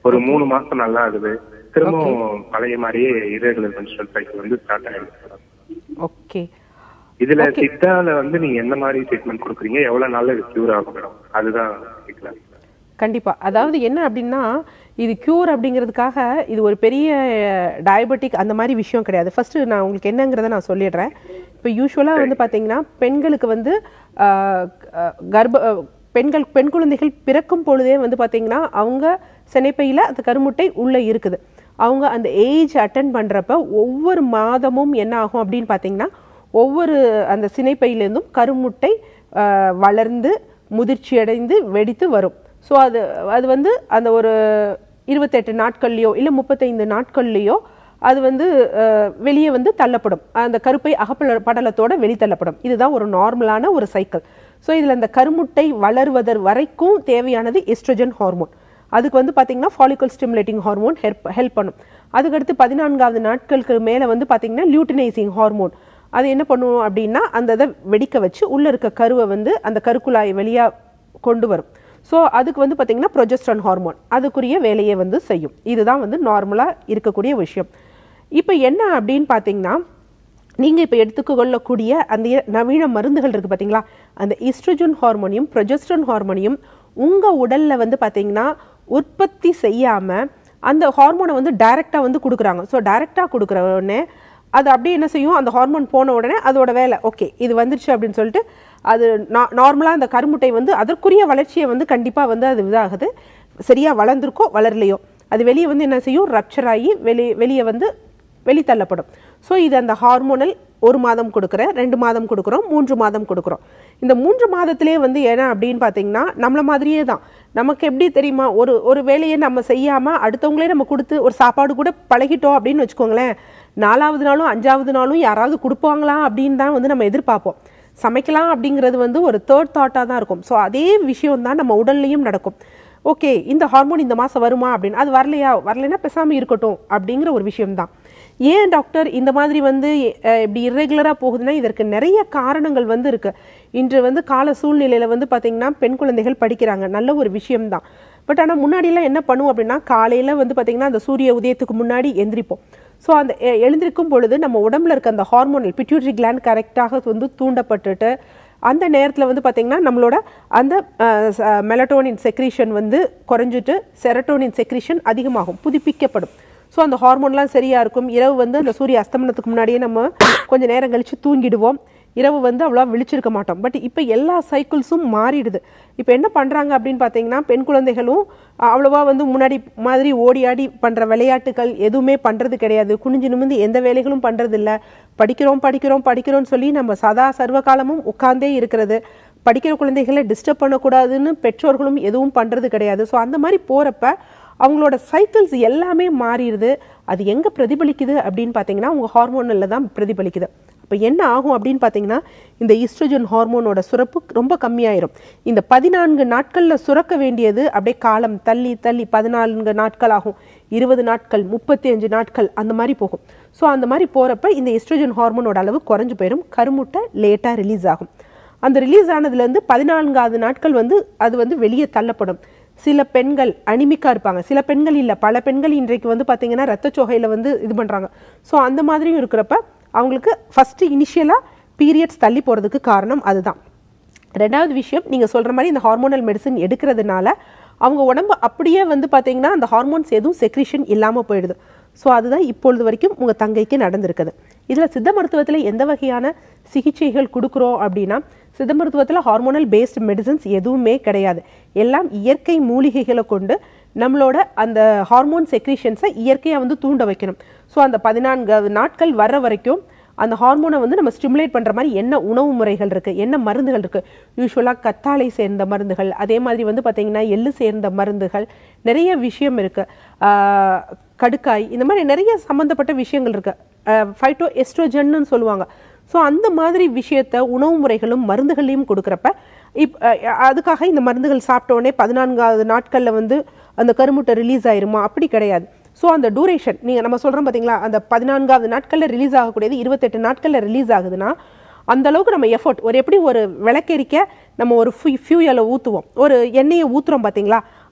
ஒரு மூணு மாசம் நல்லா ஆகுது திரும்பவும் பழைய மாதிரியே irregular menstrual cycle வந்து ஸ்டார்ட் ஆயிடுச்சு மேடம் ஓகே இதுல சித்தால வந்து நீங்க எந்த மாதிரி ட்ரீட்மெண்ட் கொடுக்குறீங்க எவ்வளவு நாள்ல இது கியூர் ஆகும் மேடம் அதுதான் கேட்கலாம் கண்டிப்பா அதாவது என்ன அப்படின்னா இது கியூர் அப்படிங்கிறதுக்காக இது ஒரு பெரிய டயபெட்டிக் அந்த மாதிரி விஷயம் கிடையாது ஃபர்ஸ்ட் நான் உங்களுக்கு என்னங்கிறத நான் சொல்லிடுறேன் இப்போ யூஸ்வலாக வந்து பார்த்தீங்கன்னா பெண்களுக்கு வந்து ஆஹ், அஹ், கர்ப்ப அஹ், பெண்கள் பெண் குழந்தைகள் பிறக்கும் பொழுதே வந்து பார்த்தீங்கன்னா அவங்க சினைப்பையில் அந்த கருமுட்டை உள்ளே இருக்குது அவங்க அந்த ஏஜ் அட்டன் பண்ணுறப்ப ஒவ்வொரு மாதமும் என்ன ஆகும் அப்படின்னு பார்த்தீங்கன்னா ஒவ்வொரு அந்த சினைப்பையிலேருந்தும் கருமுட்டை ஆஹ், வளர்ந்து முதிர்ச்சி அடைந்து வெடித்து வரும் ஸோ அது அது வந்து அந்த ஒரு இருபத்தெட்டு நாட்கள்லையோ இல்லை முப்பத்தைந்து நாட்கள்லையோ அது வந்து அஹ், வெளியே வந்து தள்ளப்படும் அந்த கருப்பை அகப்பட படலத்தோட வெளித்தள்ளப்படும் இதுதான் ஒரு நார்மலான ஒரு சைக்கிள் ஸோ இதில் இந்த கருமுட்டை வளர்வதர் வரைக்கும் தேவையானது எஸ்ட்ரோஜன் ஹார்மோன் அதுக்கு வந்து பார்த்தீங்கன்னா follicle stimulating hormone help help பண்ணும் அதுக்கடுத்து பதினான்காவது நாட்களுக்கு மேலே வந்து பார்த்தீங்கன்னா லியூட்டினைசிங் ஹார்மோன் அது என்ன பண்ணும் அப்படின்னா அந்த இதை வெடிக்க வச்சு உள்ளே இருக்க கருவை வந்து அந்த கருக்குழாய் வெளியாக கொண்டு வரும் ஸோ அதுக்கு வந்து பார்த்தீங்கன்னா ப்ரொஜெஸ்ட்ரான் ஹார்மோன் அதுக்குரிய வேலையை வந்து செய்யும் இதுதான் வந்து நார்மலாக இருக்கக்கூடிய விஷயம் இப்போ என்ன அப்படின்னு பார்த்தீங்கன்னா நீங்கள் இப்போ எடுத்துக்கொள்ளக்கூடிய அந்த நவீன மருந்துகள் இருக்குது பார்த்தீங்களா அந்த ஈஸ்ட்ரோஜன் ஹார்மோனியும் ப்ரொஜெஸ்ட்ரான் ஹார்மோனியும் உங்கள் உடலில் வந்து பார்த்தீங்கன்னா உற்பத்தி செய்யாமல் அந்த ஹார்மோனை வந்து டைரெக்டாக வந்து கொடுக்குறாங்க ஸோ டைரெக்டாக கொடுக்குற உடனே அது அப்படியே என்ன செய்யும் அந்த ஹார்மோன் போன உடனே அதோட வேலை ஓகே இது வந்துருச்சு அப்படின்னு சொல்லிட்டு அது நார்மலாக அந்த கருமுட்டை வந்து அதற்குரிய வளர்ச்சியை வந்து கண்டிப்பாக வந்து அது இதாகுது சரியாக வளர்ந்துருக்கோ வளரலையோ அது வெளியே வந்து என்ன செய்யும் ரப்சர் ஆகி வெளியே வெளியே வந்து வெளித்தள்ளப்படும் ஸோ இது அந்த ஹார்மோனல் ஒரு மாதம் கொடுக்குறேன் ரெண்டு மாதம் கொடுக்குறோம் மூன்று மாதம் கொடுக்குறோம் இந்த மூன்று மாதத்திலே வந்து என்ன அப்படின்னு பார்த்தீங்கன்னா நம்மள மாதிரியே தான் நமக்கு எப்படி தெரியுமா ஒரு ஒரு வேலையை நம்ம செய்யாமல் அடுத்தவங்களே நம்ம கொடுத்து ஒரு சாப்பாடு கூட பழகிட்டோம் அப்படின்னு வச்சுக்கோங்களேன் நாலாவது நாளும் அஞ்சாவது நாளும் யாராவது கொடுப்பாங்களா அப்படின்னு தான் வந்து நம்ம எதிர்பார்ப்போம் சமைக்கலாம் அப்படிங்கிறது வந்து ஒரு தேர்ட் தாட்டாக தான் இருக்கும் ஸோ அதே விஷயம் தான் நம்ம உடல்லையும் நடக்கும் ஓகே இந்த ஹார்மோன் இந்த மாதம் வருமா அப்படின்னு அது வரலையா வரலைன்னா பேசாமல் இருக்கட்டும் அப்படிங்கிற ஒரு விஷயம்தான் ஏன் டாக்டர் இந்த மாதிரி வந்து அஹ், இப்படி இர்ரெகுலராக போகுதுன்னா இதற்கு நிறைய காரணங்கள் வந்து இருக்கு இன்று வந்து கால சூழ்நிலையில் வந்து பார்த்தீங்கன்னா பெண் குழந்தைகள் படிக்கிறாங்க நல்ல ஒரு விஷயம்தான் பட் ஆனால் முன்னாடியெல்லாம் என்ன பண்ணுவோம் அப்படின்னா காலையில் வந்து பார்த்தீங்கன்னா அந்த சூரிய உதயத்துக்கு முன்னாடி எந்திரிப்போம் ஸோ அந்த எ- எழுந்திருக்கும் பொழுது நம்ம உடம்புல இருக்க அந்த ஹார்மோனல் பிட்யூட்ரி கிளாண்ட் கரெக்டாக வந்து தூண்டப்பட்டுட்டு அந்த நேரத்தில் வந்து பார்த்தீங்கன்னா நம்மளோட அந்த மெலட்டோனின் செக்ரீஷன் வந்து குறைஞ்சிட்டு செரட்டோனின் செக்ரீஷன் அதிகமாகும் புதுப்பிக்கப்படும் ஸோ அந்த ஹார்மோன்லாம் சரியாக இருக்கும் இரவு வந்து அந்த சூரிய அஸ்தமனத்துக்கு முன்னாடியே நம்ம கொஞ்சம் நேரம் கழித்து தூங்கிடுவோம் இரவு வந்து அவ்வளோ விழிச்சிருக்க மாட்டோம் பட் இப்போ எல்லா சைக்கிள்ஸும் மாறிடுது இப்போ என்ன பண்ணுறாங்க அப்படின்னு பார்த்தீங்கன்னா பெண் குழந்தைகளும் அஹ், அவ்வளவா வந்து முன்னாடி மாதிரி ஓடி ஆடி பண்ணுற விளையாட்டுகள் எதுவுமே பண்ணுறது கிடையாது குனிஞ்சு நிமிந்து எந்த வேலைகளும் பண்ணுறது இல்ல படிக்கிறோம் படிக்கிறோம் படிக்கிறோம்னு சொல்லி நம்ம சதா சர்வ காலமும் உட்கார்ந்தே இருக்கிறது படிக்கிற குழந்தைகளை டிஸ்டர்ப் பண்ணக்கூடாதுன்னு பெற்றோர்களும் எதுவும் பண்ணுறது கிடையாது ஸோ அந்த மாதிரி போகிறப்ப அவங்களோட சைக்கிள்ஸ் எல்லாமே மாறிடுது அது எங்கே பிரதிபலிக்குது அப்படின்னு பார்த்தீங்கன்னா உங்கள் ஹார்மோனில் தான் பிரதிபலிக்குது அப்போ என்ன ஆகும் அப்படின்னு பார்த்தீங்கன்னா இந்த ஈஸ்ட்ரோஜன் ஹார்மோனோட சுரப்பு ரொம்ப கம்மியாயிரும் இந்த பதினான்கு நாட்களில் சுரக்க வேண்டியது அப்படியே காலம் தள்ளி தள்ளி பதினான்கு நாட்கள் ஆகும் இருபது நாட்கள் முப்பத்தி அஞ்சு நாட்கள் அந்த மாதிரி போகும் ஸோ அந்த மாதிரி போகிறப்ப இந்த ஈஸ்ட்ரோஜன் ஹார்மோனோட அளவு குறைஞ்சு போயிடும் கருமுட்டை லேட்டாக ரிலீஸ் ஆகும் அந்த ரிலீஸ் ஆனதுலேருந்து பதினான்காவது நாட்கள் வந்து அது வந்து வெளியே தள்ளப்படும் சில பெண்கள் அனிமிக்கா இருப்பாங்க சில பெண்கள் இல்லை பல பெண்கள் இன்றைக்கு வந்து பார்த்தீங்கன்னா ரத்தச்சோகையில் வந்து இது பண்ணுறாங்க ஸோ அந்த மாதிரியும் இருக்கிறப்ப அவங்களுக்கு ஃபஸ்ட்டு இனிஷியலாக பீரியட்ஸ் தள்ளி போகிறதுக்கு காரணம் அதுதான் ரெண்டாவது விஷயம் நீங்கள் சொல்கிற மாதிரி இந்த ஹார்மோனல் மெடிசன் எடுக்கிறதுனால அவங்க உடம்பு அப்படியே வந்து பார்த்தீங்கன்னா அந்த ஹார்மோன்ஸ் எதுவும் செக்ரிஷன் இல்லாமல் போயிடுது ஸோ அதுதான் இப்பொழுது வரைக்கும் உங்கள் தங்கைக்கு நடந்திருக்குது இதில் சித்த மருத்துவத்தில் எந்த வகையான சிகிச்சைகள் கொடுக்குறோம் அப்படின்னா சித்த மருத்துவத்தில் ஹார்மோனல் பேஸ்டு மெடிசன்ஸ் எதுவுமே கிடையாது எல்லாம் இயற்கை மூலிகைகளை கொண்டு நம்மளோட அந்த ஹார்மோன் செக்ரிஷன்ஸை இயற்கையாக வந்து தூண்ட வைக்கணும் ஸோ அந்த பதினான்கு நாட்கள் வர்ற வரைக்கும் அந்த ஹார்மோனை வந்து நம்ம ஸ்டிமுலேட் பண்ணுற மாதிரி என்ன உணவு முறைகள் இருக்குது என்ன மருந்துகள் இருக்குது யூஸ்வலாக கத்தாழை சேர்ந்த மருந்துகள் அதே மாதிரி வந்து பார்த்திங்கன்னா எள்ளு சேர்ந்த மருந்துகள் நிறைய விஷயம் இருக்குது கடுக்காய் இந்த மாதிரி நிறைய சம்மந்தப்பட்ட விஷயங்கள் இருக்குது ஃபைட்டோ எஸ்ட்ரோஜன்னு சொல்லுவாங்க ஸோ அந்த மாதிரி விஷயத்த உணவு முறைகளும் மருந்துகளையும் கொடுக்குறப்ப இப் அஹ், அதுக்காக இந்த மருந்துகள் சாப்பிட்ட உடனே பதினான்காவது நாட்களில் வந்து அந்த கருமுட்டை ரிலீஸ் ஆயிருமா அப்படி கிடையாது ஸோ அந்த டூரேஷன் நீங்கள் நம்ம சொல்கிறோம் பார்த்தீங்களா அந்த பதினான்காவது நாட்களில் ரிலீஸ் ஆகக்கூடியது இருபத்தெட்டு நாட்களில் ரிலீஸ் ஆகுதுன்னா அந்த அளவுக்கு நம்ம எஃபோர்ட் ஒரு எப்படி ஒரு விளக்கெரிக்க நம்ம ஒரு ஃபியூயலை ஊற்றுவோம் ஒரு எண்ணெயை ஊற்றுறோம் பார்த்தீங்களா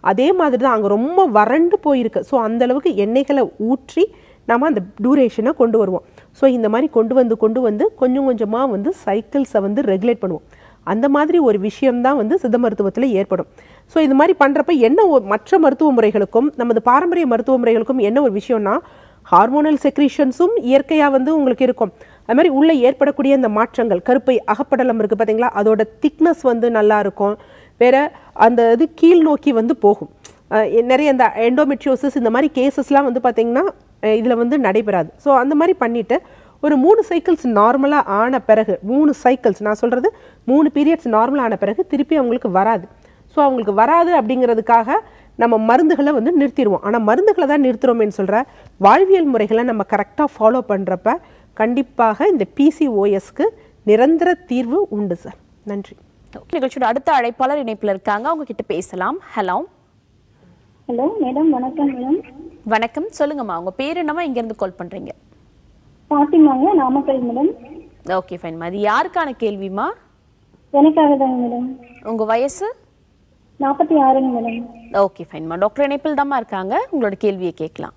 அதே மாதிரி தான் அங்கே ரொம்ப வறண்டு போயிருக்கு ஸோ அந்த அளவுக்கு எண்ணெய்களை ஊற்றி நம்ம அந்த டூரேஷனை கொண்டு வருவோம் ஸோ இந்த மாதிரி கொண்டு வந்து கொண்டு வந்து கொஞ்சம் கொஞ்சமாக வந்து சைக்கிள்ஸை வந்து ரெகுலேட் பண்ணுவோம் அந்த மாதிரி ஒரு விஷயம்தான் வந்து சித்த மருத்துவத்தில் ஏற்படும் ஸோ இது மாதிரி பண்ணுறப்ப என்ன ஒரு- மற்ற மருத்துவ முறைகளுக்கும் நமது பாரம்பரிய மருத்துவ முறைகளுக்கும் என்ன ஒரு விஷயம்னா ஹார்மோனல் செக்ரீஷன்ஸும் இயற்கையாக வந்து உங்களுக்கு இருக்கும் அது மாதிரி உள்ளே ஏற்படக்கூடிய இந்த மாற்றங்கள் கருப்பை அகப்படலம் இருக்குது பார்த்தீங்களா அதோட திக்னஸ் வந்து நல்லா இருக்கும் வேற அந்த இது கீழ் நோக்கி வந்து போகும் அஹ் நிறைய இந்த எண்டோமெட்ரியோசிஸ் இந்த மாதிரி கேசஸ்லாம் வந்து பார்த்தீங்கன்னா இதில் வந்து நடைபெறாது ஸோ அந்த மாதிரி பண்ணிட்டு ஒரு மூணு சைக்கிள்ஸ் நார்மலாக ஆன பிறகு மூணு சைக்கிள்ஸ் நான் சொல்கிறது மூணு பீரியட்ஸ் நார்மலாக ஆன பிறகு திருப்பி அவங்களுக்கு வராது ஸோ அவங்களுக்கு வராது அப்படிங்கிறதுக்காக நம்ம மருந்துகளை வந்து நிறுத்திடுவோம் ஆனால் மருந்துகளை தான் நிறுத்துறோமேன்னு சொல்கிற வாழ்வியல் முறைகளை நம்ம கரெக்டாக ஃபாலோ பண்ணுறப்ப கண்டிப்பாக இந்த பிசிஓஎஸ்க்கு நிரந்தர தீர்வு உண்டு சார் நன்றி நிகழ்ச்சியோட அடுத்த அழைப்பாளர் இணைப்புல இருக்காங்க அவங்க கிட்ட பேசலாம் ஹலோ ஹலோ மேடம் வணக்கம் மேடம் வணக்கம் சொல்லுங்கம்மா உங்க பேர் என்னமா இங்க இருந்து கால் பண்றீங்க பாத்திமாங்க நாமக்கல் மேடம் ஓகே ஃபைன்மா அது யாருக்கான கேள்விமா எனக்காக தாங்க மேடம் உங்க வயசு நாற்பத்தி ஆறுங்க மேடம் ஓகே ஃபைன்மா டாக்டர் இணைப்பில் தாம்மா இருக்காங்க உங்களோட கேள்வியை கேட்கலாம்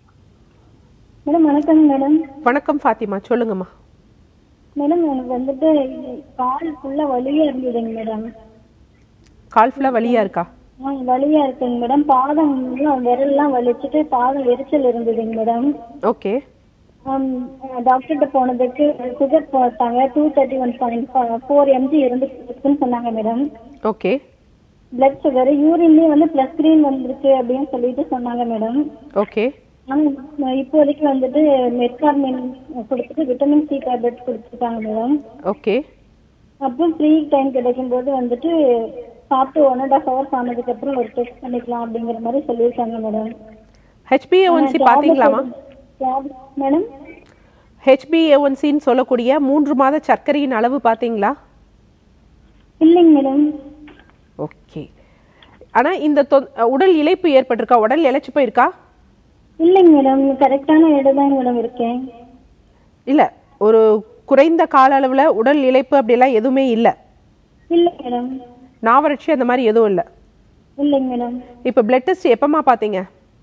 மேடம் வணக்கங்க மேடம் வணக்கம் ஃபாத்திமா சொல்லுங்கம்மா மேடம் எனக்கு வந்துட்டு கால் ஃபுல்லா வலியா இருந்ததுங்க மேடம் கால் ஃபுல்லாக வலியாக இருக்கா ஆ, வலியா இருக்குங்க மேடம் பாதம் எல்லாம் விரல்லாம் வலிச்சுட்டு பாதம் எரிச்சல் இருந்ததுங்க மேடம் ஓகே டாக்டர்கிட்ட போனதுக்கு சுகர் போட்டாங்க two thirty one point four mg இருந்து இருக்குன்னு சொன்னாங்க மேடம் ஓகே பிளட் சுகர் யூரின்லயே வந்து பிளஸ் ஸ்கிரீன் வந்துருக்கு அப்படின்னு சொல்லிட்டு சொன்னாங்க மேடம் ஓகே ஆனா இப்போதைக்கு வந்துட்டு மெட்கார்மின் கொடுத்துட்டு விட்டமின் சி டேப்லெட் கொடுத்துருக்காங்க மேடம் ஓகே அப்புறம் ஃப்ரீ டைம் கிடைக்கும் போது வந்துட்டு சாப்பிட்டு ஒன் அண்ட் ஹாஃப் ஹவர்ஸ் ஆனதுக்கு அப்புறம் ஒரு டெஸ்ட் பண்ணிக்கலாம் அப்படிங்கிற மாதிரி சொல்லியிருக்காங்க மேடம் ஹெச்பிஏஒன்சி பார்த்தீங்களாமா மேடம் ஹெச்பிஏஒன்சின்னு சொல்லக்கூடிய மூன்று மாத சர்க்கரையின் அளவு பார்த்தீங்களா இல்லைங்க மேடம் ஓகே ஆனால் இந்த தொ உடல் இழைப்பு ஏற்பட்டிருக்கா உடல் இழைச்சி போயிருக்கா இல்லைங்க மேடம் கரெக்டான இடம் தான் மேடம் இருக்கேன் இல்லை ஒரு குறைந்த கால அளவில் உடல் இழைப்பு அப்படிலாம் எதுவுமே இல்லை இல்லை மேடம் நாவறட்சி அந்த மாதிரி எதுவும் இல்லை இல்லைங்க மேடம் இப்போ பிளட் டெஸ்ட் எப்போம்மா பார்த்தீங்க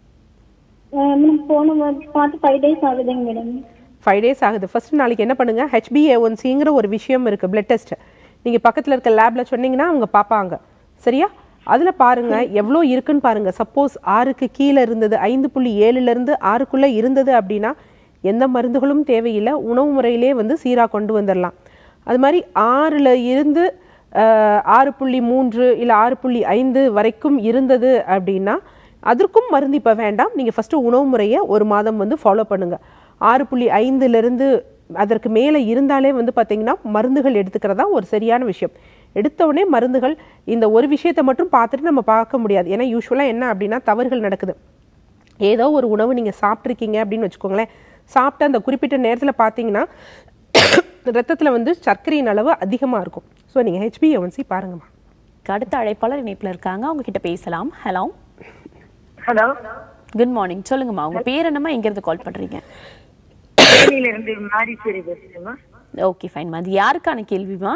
மேடம் போன வா- பார்த்து ஃபைவ் டேஸ் ஆகுதுங்க மேடம் ஃபைவ் டேஸ் ஆகுது ஃபர்ஸ்ட் நாளைக்கு என்ன பண்ணுங்க ஹெச்பிஏஒன்சிங்கிற ஒரு விஷயம் இருக்குது பிளட் டெஸ்ட் நீங்கள் பக்கத்தில் இருக்க லேபில் சொன்னீங்கன்னா அவங்க பார்ப்பாங்க சரியா அதில் பாருங்க எவ்வளோ இருக்குன்னு பாருங்க சப்போஸ் ஆறுக்கு கீழே இருந்தது ஐந்து புள்ளி ஏழுலேருந்து ஆறுக்குள்ளே இருந்தது அப்படின்னா எந்த மருந்துகளும் தேவையில்லை உணவு முறையிலே வந்து சீராக கொண்டு வந்துடலாம் அது மாதிரி ஆறில் இருந்து அஹ், ஆறு புள்ளி மூன்று இல்லை ஆறு புள்ளி ஐந்து வரைக்கும் இருந்தது அப்படின்னா அதற்கும் மருந்து இப்போ வேண்டாம் நீங்கள் ஃபஸ்ட்டு உணவு முறையை ஒரு மாதம் வந்து ஃபாலோ பண்ணுங்கள் ஆறு புள்ளி ஐந்துலேருந்து அதற்கு மேலே இருந்தாலே வந்து பார்த்தீங்கன்னா மருந்துகள் எடுத்துக்கிறதா ஒரு சரியான விஷயம் எடுத்த உடனே மருந்துகள் இந்த ஒரு விஷயத்தை மட்டும் பார்த்துட்டு நம்ம பார்க்க முடியாது ஏன்னா யூஸ்வலாக என்ன அப்படின்னா தவறுகள் நடக்குது ஏதோ ஒரு உணவு நீங்கள் சாப்பிட்ருக்கீங்க அப்படின்னு வச்சுக்கோங்களேன் சாப்பிட்ட அந்த குறிப்பிட்ட நேரத்தில் பார்த்தீங்கன்னா ரத்தத்தில் வந்து சர்க்கரையின் அளவு அதிகமாக இருக்கும் ஸோ நீங்கள் ஹெச்பிஏஒன்சி பாருங்கம்மா அடுத்த அழைப்பாளர் இணைப்புல இருக்காங்க அவங்க கிட்ட பேசலாம் ஹலோ ஹலோ குட் மார்னிங் சொல்லுங்கம்மா உங்க பேர் என்னம்மா எங்க இருந்து கால் பண்றீங்க தேனியில இருந்து மாரிசேரி பேசுறேம்மா ஓகே ஃபைன்மா அது யாருக்கான கேள்விமா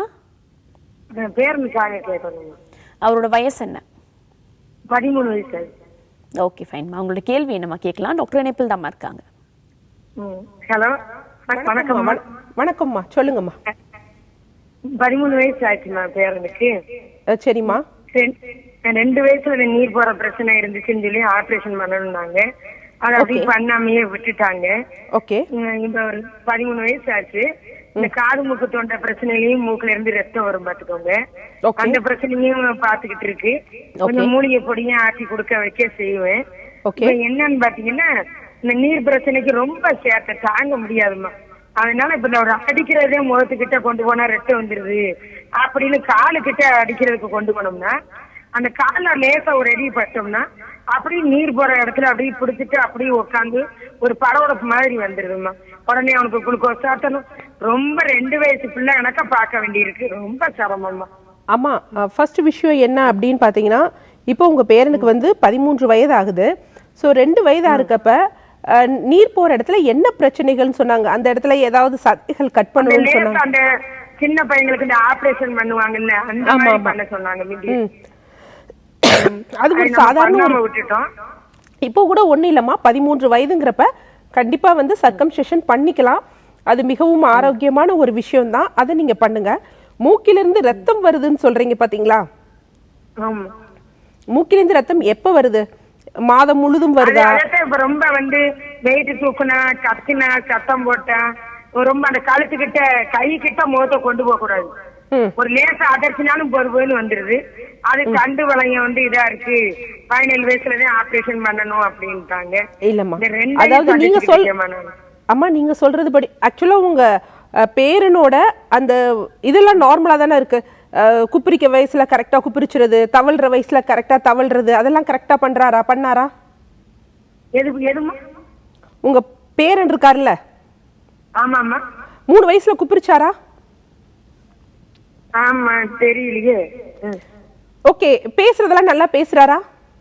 என் பேரனுக்காக கேட்கணுமா அவரோட வயசு என்ன பதிமூணு வயசு ஆகுது. ஓகே ஃபைன்மா உங்களோட கேள்வி என்னம்மா கேட்கலாம் டாக்டர் இணைப்பில் தாம்மா இருக்காங்க ம் ஹலோ வணக்கம்மா வணக்கம்மா சொல்லுங்கம்மா பதிமூணு வயசு ஆச்சுமா பேரனுக்கு அஹ் சரிம்மா ரெண்டு- ரெண்டு வயசுல நீர் போற பிரச்சனை இருந்துச்சுன்னு சொல்லி ஆபரேஷன் பண்ணணும்னாங்க அதை அப்படியே பண்ணாமையே விட்டுட்டாங்க ஓகே உம், இப்ப ஒரு பதிமூணு வயசு ஆச்சு இந்த காது மூக்கு தொண்டை பிரச்சனையிலயும் மூக்குல இருந்து ரத்தம் வரும் பாத்துக்கோங்க Okay. அந்த பிரச்சனையும் பாத்துக்கிட்டு இருக்கு கொஞ்சம் மூலிகை பொடியும் ஆட்டி கொடுக்க வைக்க செய்வேன் ஓகே இப்ப என்னன்னு பாத்தீங்கன்னா இந்த நீர் பிரச்சனைக்கு ரொம்ப சேட்டை தாங்க முடியாதுமா அதனால இப்ப இந்த ஒரு அடிக்கிறதே முகத்துக்கிட்ட கொண்டு போனா ரத்தம் வந்துருது அப்படின்னு காலு கிட்ட அடிக்கிறதுக்கு கொண்டு போனோம்னா அந்த கால லேசா ஒரு அடி பட்டோம்னா அப்படியே நீர் போற இடத்துல அப்படியே பிடிச்சிட்டு அப்படியே உட்காந்து ஒரு படவடப்பு மாதிரி வந்துருதுமா உடனே அவனுக்கு குளுக்கோஸ் சாத்தணும் ரொம்ப ரெண்டு வயசு பிள்ளை எனக்கா பார்க்க வேண்டியிருக்கு ரொம்ப சிரமமா ஆமா ஃபர்ஸ்ட் விஷயம் என்ன அப்படின்னு பார்த்தீங்கன்னா இப்போ உங்க பேரனுக்கு வந்து பதிமூன்று வயது ஆகுது ஸோ ரெண்டு வயதா இருக்கப்ப அஹ், நீர் போற இடத்துல என்ன பிரச்சனைகள்னு சொன்னாங்க அந்த இடத்துல ஏதாவது சதைகள் கட் அந்த பண்ணணும்னு லேசா சொன்னாங்க அந்த சின்ன பையங்களுக்கு இந்த ஆபரேஷன் பண்ணுவாங்கல்ல அந்த ஆமா, மாதிரி ஆமா. பண்ண சொன்னாங்க முந்தி. ம் அது ஒரு நம்ம சாதாரண ஒரு பண்ணாம விட்டுட்டோம் இப்போ கூட ஒண்ணும் இல்லம்மா பதிமூன்று வயதுங்கிறப்ப கண்டிப்பா வந்து சர்க்கம்செஷன் பண்ணிக்கலாம் அது மிகவும் ஆரோக்கியமான ஒரு விஷயம் தான் அதை நீங்க பண்ணுங்க மூக்கிலிருந்து ரத்தம் வருதுன்னு சொல்றீங்க பாத்தீங்களா ஆமா மூக்கிலிருந்து ரத்தம் எப்ப வருது மாதம் முழுதும் அது வருதா அதான் இப்ப ரொம்ப வந்து வெயிட் தூக்குனா கத்தினா சத்தம் போட்டா ரொம்ப அந்த கழுத்துக்கிட்ட கை கிட்ட முகத்தை கொண்டு போக கூடாது ம். ஒரு லேசா அதர்ச்சினாலும் பொறுப்புன்னு வந்துருது அது கண்டு வளையம் வந்து இதா இருக்கு பதினேழு வயசுலதான் ஆபரேஷன் பண்ணணும் அப்படின்ட்டாங்க இல்லம்மா இந்த ரெண்டையும் அதாவது நீங்க சொல் சந்திச்சிருக்கேம்மா நான். அம்மா நீங்க சொல்றது படி ஆக்சுவலா உங்க அஹ், பேரனோட அந்த இதெல்லாம் நார்மலா தானே இருக்கு அஹ், குப்பிரிக்க வயசுல கரெக்டா குப்பிரிச்சுறது தவழ்ற வயசுல கரெக்டா தவழ்றது அதெல்லாம் கரெக்டா பண்றாரா பண்ணாரா எது எதுமா உங்க பேரன் இருக்காருல்ல ஆமாமா மூணு வயசுல குப்பிரிச்சாரா ஆமா தெரியலையே ம். ஓகே பேசுறதெல்லாம் நல்லா பேசுறாரா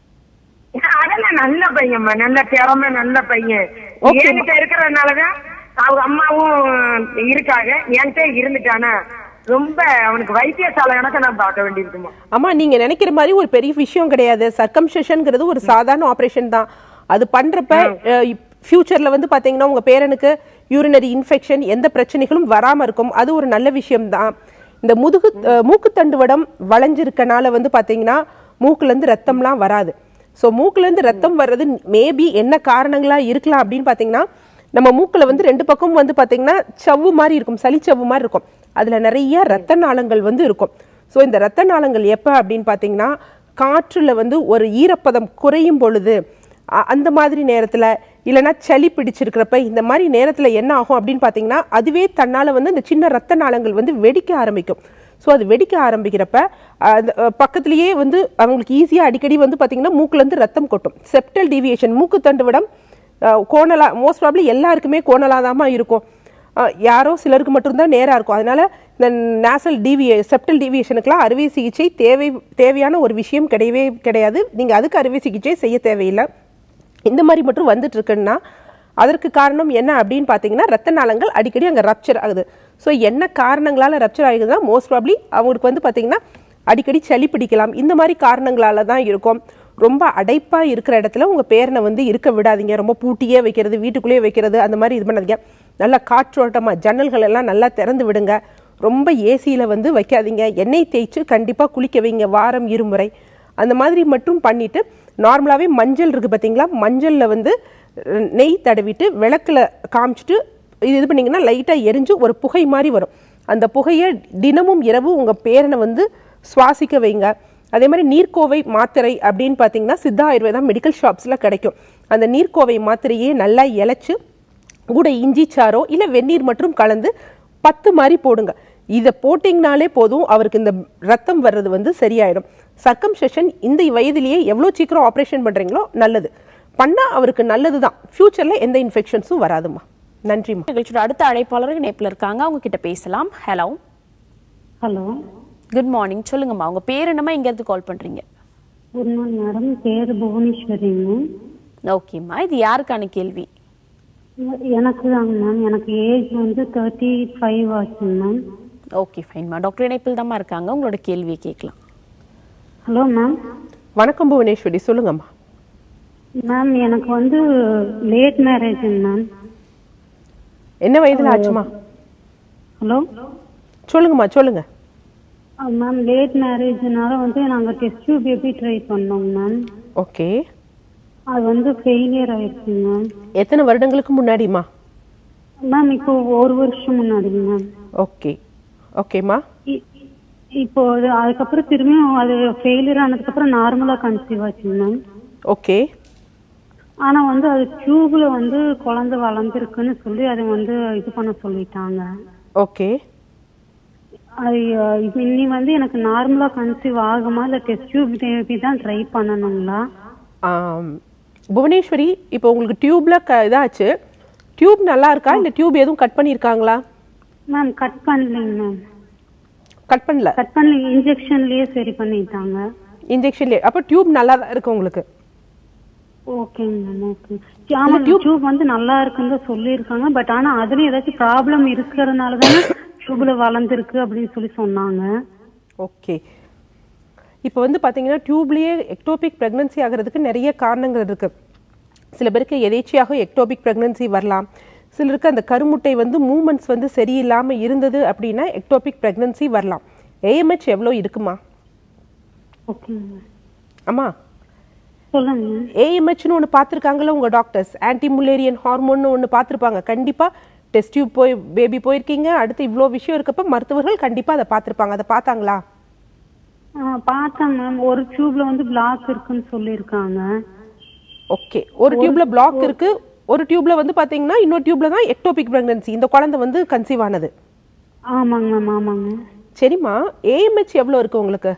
அதெல்லாம் நல்ல பையன்மா நல்ல திறமை நல்ல பையன் Okay, என்கிட்ட இருக்கிறதுனாலதான் அவங்க அம்மாவும் இருக்காங்க என்கிட்ட இருந்துட்டானா ரொம்ப அவனுக்கு வைத்தியசாலை கணக்க நான் பார்க்க வேண்டியிருக்குமா அம்மா நீங்க நினைக்கிற மாதிரி ஒரு பெரிய விஷயம் கிடையாது சர்க்கம்செஷன்ங்கிறது ஒரு சாதாரண ஆபரேஷன் தான் அது பண்றப்ப ஃபியூச்சர்ல வந்து பாத்தீங்கன்னா உங்க பேரனுக்கு யூரினரி இன்ஃபெக்ஷன் எந்த பிரச்சனைகளும் வராம இருக்கும் அது ஒரு நல்ல விஷயம் தான் இந்த முதுகு அஹ், மூக்குத்தண்டுவடம் வளைஞ்சிருக்கனால வந்து பாத்தீங்கன்னா மூக்குல இருந்து ரத்தம்லாம் வராது ஸோ மூக்குல இருந்து ரத்தம் வர்றது மேபி என்ன காரணங்களா இருக்கலாம் அப்படின்னு பாத்தீங்கன்னா நம்ம மூக்குல வந்து ரெண்டு பக்கம் வந்து பாத்தீங்கன்னா சவ்வு மாதிரி இருக்கும் சளிச்சவ்வு மாதிரி இருக்கும் அதுல நிறைய ரத்த நாளங்கள் வந்து இருக்கும் ஸோ இந்த ரத்த நாளங்கள் எப்போ அப்படின்னு பார்த்தீங்கன்னா காற்றுல வந்து ஒரு ஈரப்பதம் குறையும் பொழுது அ- அந்த மாதிரி நேரத்துல இல்லைன்னா சளி பிடிச்சிருக்கிறப்ப இந்த மாதிரி நேரத்துல என்ன ஆகும் அப்படின்னு பார்த்தீங்கன்னா அதுவே தன்னால வந்து இந்த சின்ன ரத்த நாளங்கள் வந்து வெடிக்க ஆரம்பிக்கும் ஸோ அது வெடிக்க ஆரம்பிக்கிறப்ப அது அஹ், பக்கத்துலயே வந்து அவங்களுக்கு ஈஸியா அடிக்கடி வந்து பார்த்தீங்கன்னா மூக்குல இருந்து ரத்தம் கொட்டும் செப்டல் டீவியேஷன் மூக்கு தண்டுவிடம் அஹ், கோணலா மோஸ்ட் ப்ராப்ளி எல்லாருக்குமே கோணலாதாம்மா இருக்கும் அஹ், யாரோ சிலருக்கு மட்டும்தான் நேரா இருக்கும் அதனால இந்த நேசல் டிவியே செப்டல் டீவியேஷனுக்குலாம் அறுவை சிகிச்சை தேவை தேவையான ஒரு விஷயம் கிடையவே கிடையாது நீங்க அதுக்கு அறுவை சிகிச்சை செய்ய தேவையில்லை இந்த மாதிரி மட்டும் வந்துட்டு இருக்குன்னா அதற்கு காரணம் என்ன அப்படின்னு பார்த்தீங்கன்னா ரத்த நாளங்கள் அடிக்கடி அங்கே ரப்சர் ஆகுது ஸோ என்ன காரணங்களால ரப்சர் ஆகுதுன்னா மோஸ்ட் ப்ராப்ளி அவங்களுக்கு வந்து பார்த்தீங்கன்னா அடிக்கடி சளி பிடிக்கலாம் இந்த மாதிரி காரணங்களால தான் இருக்கும் ரொம்ப அடைப்பா இருக்கிற இடத்துல உங்க பேரனை வந்து இருக்க விடாதீங்க ரொம்ப பூட்டியே வைக்கிறது வீட்டுக்குள்ளேயே வைக்கிறது அந்த மாதிரி இது பண்ணாதீங்க நல்லா காற்றோட்டமா ஜன்னல்கள் எல்லாம் நல்லா திறந்து விடுங்க ரொம்ப ஏசியில வந்து வைக்காதீங்க எண்ணெய் தேய்ச்சு கண்டிப்பா குளிக்க வைங்க வாரம் இருமுறை அந்த மாதிரி மட்டும் பண்ணிட்டு நார்மலாவே மஞ்சள் இருக்கு பாத்தீங்களா மஞ்சள்ல வந்து அஹ், நெய் தடவிட்டு விளக்குல காமிச்சிட்டு இது இது பண்ணீங்கன்னா லைட்டா எரிஞ்சு ஒரு புகை மாதிரி வரும் அந்த புகையை தினமும் இரவு உங்க பேரனை வந்து சுவாசிக்க வைங்க அதே மாதிரி நீர்க்கோவை மாத்திரை அப்படின்னு பார்த்தீங்கன்னா சித்தா ஆயுர்வேதா மெடிக்கல் ஷாப்ஸில் கிடைக்கும் அந்த நீர்க்கோவை மாத்திரையே நல்லா இலைச்சு கூட இஞ்சி சாறோ இல்லை வெந்நீர் மற்றும் கலந்து பத்து மாதிரி போடுங்க இதை போட்டிங்கனாலே போதும் அவருக்கு இந்த ரத்தம் வர்றது வந்து சரியாயிடும் சர்க்கம் செஷன் இந்த வயதிலேயே எவ்வளோ சீக்கிரம் ஆப்ரேஷன் பண்ணுறீங்களோ நல்லது பண்ணால் அவருக்கு நல்லது தான் ஃப்யூச்சரில் எந்த இன்ஃபெக்ஷன்ஸும் வராதும்மா நன்றிம்மா நிகழ்ச்சியோட அடுத்த அழைப்பாளர் இணைப்புல இருக்காங்க அவங்க கிட்ட பேசலாம் ஹலோ ஹலோ குட் மார்னிங் சொல்லுங்கம்மா உங்க பேர் என்னம்மா எங்க இருந்து கால் பண்றீங்க குட் மார்னிங் மேடம் பேர் புவனேஸ்வரிங்க ஓகேம்மா இது யாருக்கான கேள்வி எனக்கு தாங்க மேம் எனக்கு ஏஜ் வந்து தேர்ட்டி ஃபைவ் ஆச்சுங்க மேம் ஓகே ஃபைன்மா டாக்டர் இணைப்பில் தாம்மா இருக்காங்க உங்களோட கேள்வியை கேட்கலாம் ஹலோ மேம் வணக்கம் புவனேஸ்வரி சொல்லுங்கம்மா மேம் எனக்கு வந்து லேட் மேரேஜுங்க மேம் என்ன வயதில் ஆச்சுமா ஹலோ சொல்லுங்கம்மா சொல்லுங்க மேம் லேட் மேரேஜ்னால வந்து நாங்கள் டெஸ்ட் டியூப் எப்படி ட்ரை பண்ணோங்க மேம் ஓகே அது வந்து ஃபெயிலியர் ஆயிடுச்சுங்க மேம் எத்தனை வருடங்களுக்கு முன்னாடிம்மா மேம் இப்போ ஒரு வருஷம் முன்னாடிங்க மேம் ஓகே ஓகேம்மா இ- இப்போ அது அதுக்கப்புறம் திரும்பியும் அது ஃபெயிலியர் ஆனதுக்கப்புறம் நார்மலாக கன்சீவ் ஆச்சுங்க மேம் ஓகே ஆனா வந்து அது டியூப்ல வந்து குழந்தை வளர்ந்துருக்குன்னு சொல்லி அதை வந்து இது பண்ண சொல்லிட்டாங்க ஓகே அது அஹ், இது இனி வந்து எனக்கு நார்மலா கன்சீவ் ஆகுமா இல்ல டெஸ்ட் டியூப் தேவி தான் ட்ரை பண்ணணுங்களா ஆம், புவனேஸ்வரி இப்போ உங்களுக்கு டியூப்ல க இதாச்சு டியூப் நல்லா இருக்கா இல்லை டியூப் எதுவும் கட் பண்ணியிருக்காங்களா மேம் கட் பண்ணலைங்க மேம் கட் பண்ணல கட் பண்ணி இன்ஜெக்ஷன்லயே சரி பண்ணிட்டாங்க இன்ஜெக்ஷன்லேயே அப்போ டியூப் நல்லா தான் இருக்கு உங்களுக்கு ஓகேங்க மேம் ஓகே ஆமா டியூப் வந்து நல்லா இருக்குன்னு தான் சொல்லியிருக்காங்க பட் ஆனா அதுலயும் ஏதாச்சும் ப்ராப்ளம் இருக்கிறதுனால தானே டியூப்ல வளர்ந்துருக்கு அப்படின்னு சொல்லி சொன்னாங்க ஓகே இப்போ வந்து பார்த்தீங்கன்னா டியூப்லேயே எக்டோபிக் ப்ரெக்னன்சி ஆகிறதுக்கு நிறைய காரணங்கள் இருக்குது சில பேருக்கு எதேச்சியாக எக்டோபிக் ப்ரெக்னன்சி வரலாம் சிலருக்கு அந்த கருமுட்டை வந்து மூமெண்ட்ஸ் வந்து சரியில்லாமல் இருந்தது அப்படின்னா எக்டோபிக் ப்ரெக்னன்சி வரலாம் ஏஎம்ஹெச் எவ்வளோ இருக்குமா ஓகேங்க அம்மா சொல்லுங்க ஏஎம்ஹெச்னு ஒன்று பார்த்துருக்காங்களா உங்கள் டாக்டர்ஸ் ஆன்டி முலேரியன் ஹார்மோன்னு ஒன்று பார்த்துருப்பாங்க கண்டிப்பாக டெஸ்ட் டியூப் போய் பேபி போயிருக்கீங்க அடுத்து இவ்வளோ விஷயம் இருக்கப்ப மருத்துவர்கள் கண்டிப்பாக அதை பார்த்துருப்பாங்க அதை பார்த்தாங்களா ஆ பார்த்தேன் மேம் ஒரு டியூப்ல வந்து பிளாக் இருக்குன்னு சொல்லியிருக்காங்க ஓகே ஒரு டியூப்ல பிளாக் இருக்கு ஒரு டியூப்ல வந்து பாத்தீங்கன்னா இன்னொரு டியூப்ல தான் எக்டோபிக் பிரெக்னன்சி இந்த குழந்தை வந்து கன்சீவ் ஆனது ஆமாங்க மேம் ஆமாங்க சரிம்மா ஏஎம்ஹெச் எவ்வளோ இருக்கு உங்களுக்கு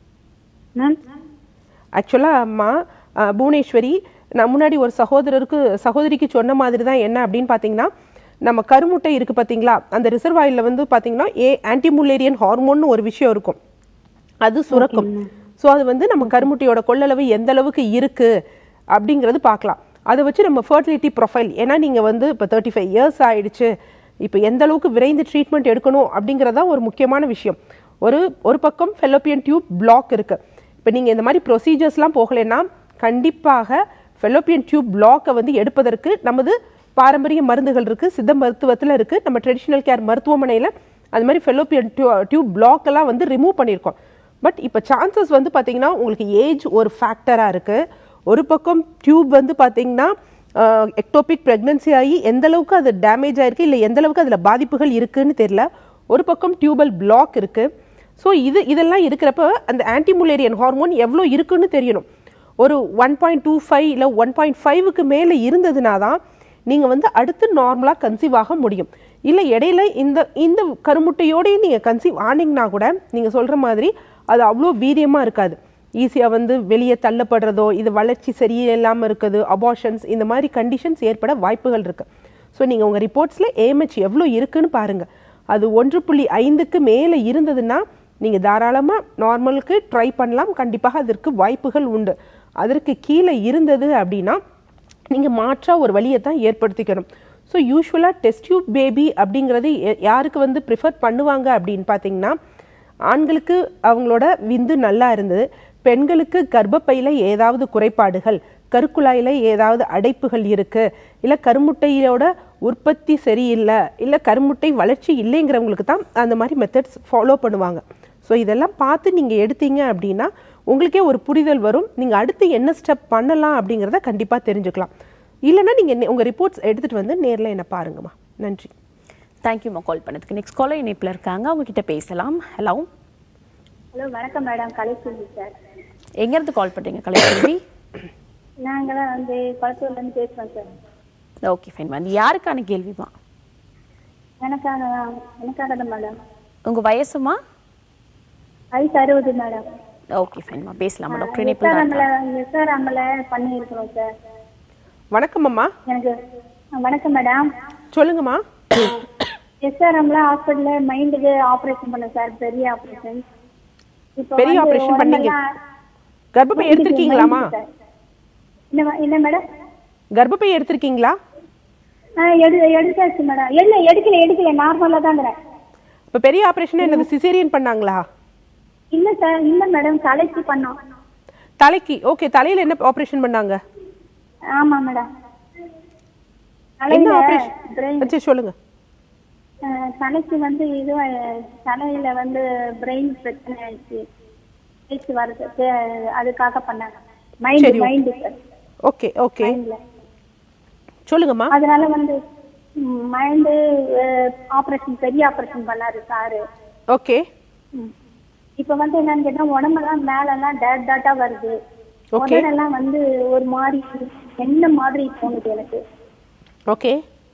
மேம் ஆக்சுவலாக அம்மா அஹ், புவனேஸ்வரி நான் முன்னாடி ஒரு சகோதரருக்கு சகோதரிக்கு சொன்ன மாதிரி தான் என்ன அப்படின்னு பார்த்தீங்கன்னா நம்ம கருமுட்டை இருக்கு பார்த்தீங்களா அந்த ரிசர்வாயில் வந்து பார்த்தீங்கன்னா ஏ ஆன்டிமுலேரியன் ஹார்மோன்னு ஒரு விஷயம் இருக்கும் அது சுரக்கும் ஸோ அது வந்து நம்ம கருமுட்டையோட கொள்ளளவு எந்த அளவுக்கு இருக்கு அப்படிங்கிறது பார்க்கலாம் அதை வச்சு நம்ம ஃபர்டிலிட்டி ப்ரொஃபைல் ஏன்னா நீங்கள் வந்து இப்போ தேர்ட்டி ஃபைவ் இயர்ஸ் ஆயிடுச்சு இப்போ எந்த அளவுக்கு விரைந்து ட்ரீட்மெண்ட் எடுக்கணும் அப்படிங்கிறதா ஒரு முக்கியமான விஷயம் ஒரு ஒரு பக்கம் ஃபெலோப்பியன் டியூப் பிளாக் இருக்கு இப்போ நீங்கள் இந்த மாதிரி ப்ரொசீஜர்ஸ்லாம் போகலைன்னா கண்டிப்பாக ஃபெலோப்பியன் டியூப் பிளாக்கை வந்து எடுப்பதற்கு நமது பாரம்பரிய மருந்துகள் இருக்குது சித்த மருத்துவத்தில் இருக்குது நம்ம ட்ரெடிஷ்னல் கேர் மருத்துவமனையில் அது மாதிரி ஃபெலோப்பியன் டியூ டியூப் பிளாக் எல்லாம் வந்து ரிமூவ் பண்ணியிருக்கோம் பட் இப்போ சான்சஸ் வந்து பார்த்தீங்கன்னா உங்களுக்கு ஏஜ் ஒரு ஃபேக்டராக இருக்குது ஒரு பக்கம் டியூப் வந்து பார்த்தீங்கன்னா எக்டோபிக் ப்ரெக்னன்சி ஆகி எந்த அளவுக்கு அது டேமேஜ் ஆயிருக்கு இல்லை எந்த அளவுக்கு அதில் பாதிப்புகள் இருக்குன்னு தெரியல ஒரு பக்கம் டியூபல் பிளாக் இருக்குது ஸோ இது இதெல்லாம் இருக்கிறப்ப அந்த ஆன்டிமுலேரியன் ஹார்மோன் எவ்வளோ இருக்குன்னு தெரியணும் ஒரு ஒன் பாயிண்ட் டூ ஃபைவ் இல்லை ஒன் பாயிண்ட் ஃபைவுக்கு மேலே இருந்ததுனா தான் நீங்கள் வந்து அடுத்து நார்மலாக கன்சீவ் ஆக முடியும் இல்லை இடையில இந்த இந்த கருமுட்டையோடய நீங்கள் கன்சீவ் ஆனீங்கன்னா கூட நீங்கள் சொல்கிற மாதிரி அது அவ்வளோ வீரியமாக இருக்காது ஈஸியாக வந்து வெளியே தள்ளப்படுறதோ இது வளர்ச்சி சரியில்லாமல் இருக்குது அபார்ஷன்ஸ் இந்த மாதிரி கண்டிஷன்ஸ் ஏற்பட வாய்ப்புகள் இருக்குது ஸோ நீங்கள் உங்கள் ரிப்போர்ட்ஸில் ஏஎம்ஹெச் எவ்வளோ இருக்குன்னு பாருங்கள் அது ஒன்று புள்ளி ஐந்துக்கு மேலே இருந்ததுன்னா நீங்கள் தாராளமாக நார்மலுக்கு ட்ரை பண்ணலாம் கண்டிப்பாக அதற்கு வாய்ப்புகள் உண்டு அதற்கு கீழே இருந்தது அப்படின்னா நீங்கள் மாற்றா ஒரு வழியை தான் ஏற்படுத்திக்கணும் ஸோ யூஸ்வலாக டெஸ்ட் டியூப் பேபி அப்படிங்கிறது ய- யாருக்கு வந்து ப்ரிஃபர் பண்ணுவாங்க அப்படின்னு பார்த்தீங்கன்னா ஆண்களுக்கு அவங்களோட விந்து நல்லா இருந்தது பெண்களுக்கு கர்ப்பப்பையில் ஏதாவது குறைபாடுகள் கருக்குழாயில் ஏதாவது அடைப்புகள் இருக்கு இல்லை கருமுட்டையோட உற்பத்தி சரியில்லை இல்லை கருமுட்டை வளர்ச்சி இல்லைங்கிறவங்களுக்கு தான் அந்த மாதிரி மெத்தட்ஸ் ஃபாலோ பண்ணுவாங்க ஸோ இதெல்லாம் பார்த்து நீங்கள் எடுத்தீங்க அப்படின்னா உங்களுக்கே ஒரு புரிதல் வரும் நீங்கள் அடுத்து என்ன ஸ்டெப் பண்ணலாம் அப்படிங்கிறத கண்டிப்பாக தெரிஞ்சுக்கலாம் இல்லைன்னா நீங்கள் உங்கள் ரிப்போர்ட்ஸ் எடுத்துகிட்டு வந்து நேரில் என்ன பாருங்கம்மா நன்றி தேங்க்யூம்மா கால் பண்ணதுக்கு நெக்ஸ்ட் காலர் இணைப்பில் இருக்காங்க அவங்க கிட்ட பேசலாம் ஹலோ ஹலோ வணக்கம் மேடம் கலைச்செல்வி சார் எங்கேருந்து கால் பண்ணுறீங்க கலைச்செல்வி நாங்க தான் வந்து குளத்தூர்ல இருந்து பேசுறோம் சார் ஓகே ஃபைன் வந்து யாருக்கான கேள்விமா எனக்காக தான் எனக்காக தான் மேடம் உங்க வயசுமா வயசு அறுபது மேடம் ஓகே ஃபைன்மா பேசலாமா டாக்டர் இணைப்பில் தான் எஸ்ஆர்எம்ல இருக்காங்க. எஸ்ஆர்எம்ல பண்ணியிருக்கிறோம் சார் வணக்கம் அம்மா எனக்கு ஆ, வணக்கம் மேடம் சொல்லுங்கம்மா எஸ்ஆர்எம்ல ஹாஸ்பிட்டல்ல மைண்டுக்கு ஆபரேஷன் பண்ண சார் பெரிய ஆபரேஷன் இப்போ பெரிய வந்து ஆபரேஷன் பண்ணீங்க உடம்பெல்லாம் கர்ப்பப்பை எடுத்திருக்கீங்களாம்மா மைண்டுக்கு சார். என்ன என்ன மேடம் கர்ப்பப்பை எடுத்திருக்கீங்களா ஆ எடு எடுத்தாச்சு மேடம் இல்ல எடுக்கல எடுக்கல நார்மலா தாங்கிறேன் இப்போ பெரிய ஆப்ரேஷன் என்னது சிசேரியன் பண்ணாங்களா இல்ல சார் இல்ல மேடம் தலைக்கு பண்ணோம் தலைக்கு ஓகே தலையில என்ன ஆப்ரேஷன் பண்ணாங்க ஆமா மேடம் என்ன தலையில ஆப்ரேஷன் brain சரி சொல்லுங்க அஹ், தலைக்கு வந்து இது அஹ், தலையில வந்து பிரெயின் பிரச்சனை ஆயிடுச்சு பேச்சு வருது தே- அதுக்காக பண்ணாங்க மைண்ட் சரி. மைண்டு சார் ஓகே ஓகே மைண்ட்ல சொல்லுங்கம்மா அதனால வந்து மைண்டு ஆபரேஷன் பெரிய ஆபரேஷன் பண்ணாரு சாரு ஓகே இப்ப வந்து என்னன்னு கேட்டா உடம்பெல்லாம் மேல எல்லாம் டேட் டாட்டா வருது Okay. உடனெல்லாம் வந்து ஒரு மாதிரி என்ன மாதிரி தோணுது எனக்கு ஓகே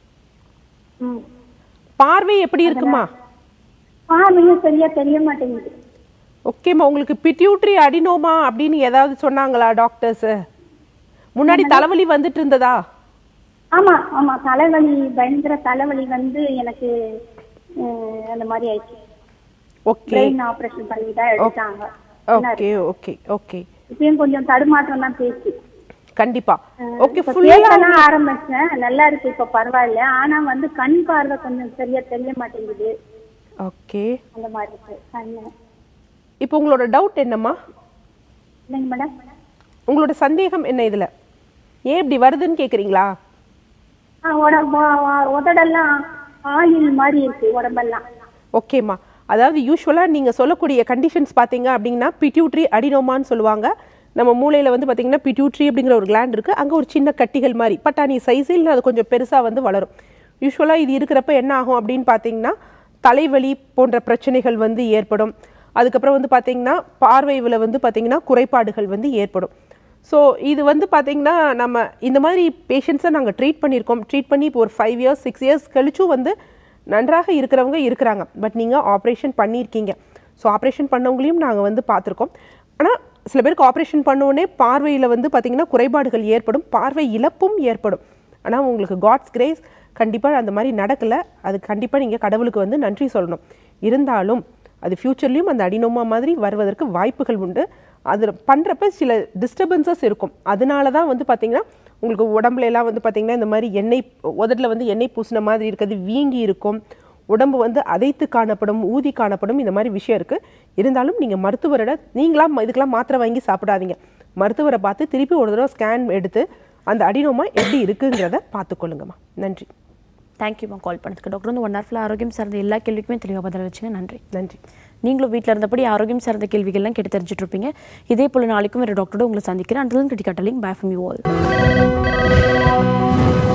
ம். பார்வை எப்படி இருக்குமா பார்வையும் சரியா தெரிய மாட்டேங்குது ஓகேம்மா உங்களுக்கு பிட்யூட்ரி அடினோமா அப்படின்னு ஏதாவது சொன்னாங்களா டாக்டர்ஸ் முன்னாடி தலைவலி வந்துட்டு இருந்ததா ஆமா ஆமா தலைவலி பயங்கர தலைவலி வந்து எனக்கு அஹ், அந்த மாதிரி ஆயிடுச்சு ஓகே பிரெயின் ஆபரேஷன் பண்ணி தான் எடுத்தாங்க ஓகே ஓகே ஓகே இப்பயும் கொஞ்சம் தடுமாற்றம் தான் பேச்சு கண்டிப்பா ஓகே இப்ப ஃபுல்லா பேசலாம் ஆரம்பிச்சேன் நல்லா இருக்கு இப்ப பரவாயில்ல ஆனா வந்து கண் பார்வை கொஞ்சம் சரியா தெரிய மாட்டேங்குது ஓகே அந்த மாதிரி இருக்கு கண்ணு இப்போ உங்களோட டவுட் என்னம்மா இல்லைங்க மேடம் உங்களோட சந்தேகம் என்ன இதில் ஏன் இப்படி வருதுன்னு கேட்குறீங்களா ஆ உடம்பு உ- உதடெல்லாம் ஆயில் மாதிரி இருக்கு உடம்பெல்லாம் ஓகேம்மா அதாவது யூஸ்வலாக நீங்கள் சொல்லக்கூடிய கண்டிஷன்ஸ் பார்த்தீங்க அப்படின்னா பிட்யூட்ரி அடினோமான்னு சொல்லுவாங்க நம்ம மூளையில் வந்து பார்த்தீங்கன்னா பிட்யூட்ரி அப்படிங்கிற ஒரு கிளாண்ட் இருக்குது அங்கே ஒரு சின்ன கட்டிகள் மாதிரி பட்டாணி சைஸில் அது கொஞ்சம் பெருசாக வந்து வளரும் யூஸ்வலாக இது இருக்கிறப்ப என்ன ஆகும் அப்படின்னு பார்த்தீங்கன்னா தலைவலி போன்ற பிரச்சனைகள் வந்து ஏற்படும் அதுக்கப்புறம் வந்து பார்த்தீங்கன்னா பார்வையில் வந்து பார்த்தீங்கன்னா குறைபாடுகள் வந்து ஏற்படும் ஸோ இது வந்து பார்த்தீங்கன்னா நம்ம இந்த மாதிரி பேஷண்ட்ஸை நாங்கள் ட்ரீட் பண்ணியிருக்கோம் ட்ரீட் பண்ணி இப்போ ஒரு ஃபைவ் இயர்ஸ் சிக்ஸ் இயர்ஸ் கழிச்சும் வந்து நன்றாக இருக்கிறவங்க இருக்கிறாங்க பட் நீங்கள் ஆப்ரேஷன் பண்ணியிருக்கீங்க ஸோ ஆப்ரேஷன் பண்ணவங்களையும் நாங்கள் வந்து பார்த்துருக்கோம் ஆனால் சில பேருக்கு ஆப்ரேஷன் பண்ணோடனே பார்வையில் வந்து பார்த்தீங்கன்னா குறைபாடுகள் ஏற்படும் பார்வை இழப்பும் ஏற்படும் ஆனால் உங்களுக்கு காட்ஸ் கிரேஸ் கண்டிப்பாக அந்த மாதிரி நடக்கலை அது கண்டிப்பாக நீங்கள் கடவுளுக்கு வந்து நன்றி சொல்லணும் இருந்தாலும் அது ஃப்யூச்சர்லேயும் அந்த அடினோமா மாதிரி வருவதற்கு வாய்ப்புகள் உண்டு அது பண்ணுறப்ப சில டிஸ்டர்பன்சஸ் இருக்கும் அதனால தான் வந்து பார்த்தீங்கன்னா உங்களுக்கு உடம்புல எல்லாம் வந்து பார்த்தீங்கன்னா இந்த மாதிரி எண்ணெய் உதட்டில் வந்து எண்ணெய் பூசின மாதிரி இருக்கிறது வீங்கி இருக்கும் உடம்பு வந்து அதைத்து காணப்படும் ஊதி காணப்படும் இந்த மாதிரி விஷயம் இருக்குது இருந்தாலும் நீங்கள் மருத்துவரோட நீங்களாம் இதுக்கெல்லாம் மாத்திரை வாங்கி சாப்பிடாதீங்க மருத்துவரை பார்த்து திருப்பி ஒரு தடவை ஸ்கேன் எடுத்து அந்த அடினோமா எப்படி இருக்குங்கிறத பார்த்துக்கொள்ளுங்கம்மா நன்றி தேங்க்யூமா கால் பண்ணதுக்கு டாக்டர் வந்து ஒன் ஹவர்ல ஆரோக்கியம் சார்ந்த எல்லா கேள்விக்குமே தெளிவாக பதில் வச்சுங்க நன்றி நன்றி நீங்களும் வீட்டில் இருந்தபடி ஆரோக்கியம் சார்ந்த கேள்விகள்லாம் கேட்டு தெரிஞ்சுட்டு இருப்பீங்க இதே போல நாளைக்கும் வேறு டாக்டரோட உங்களை சந்திக்கிறேன் அண்டலும் கிட்டி கட்டலிங் பை ஃப்ரம் யூ ஆல்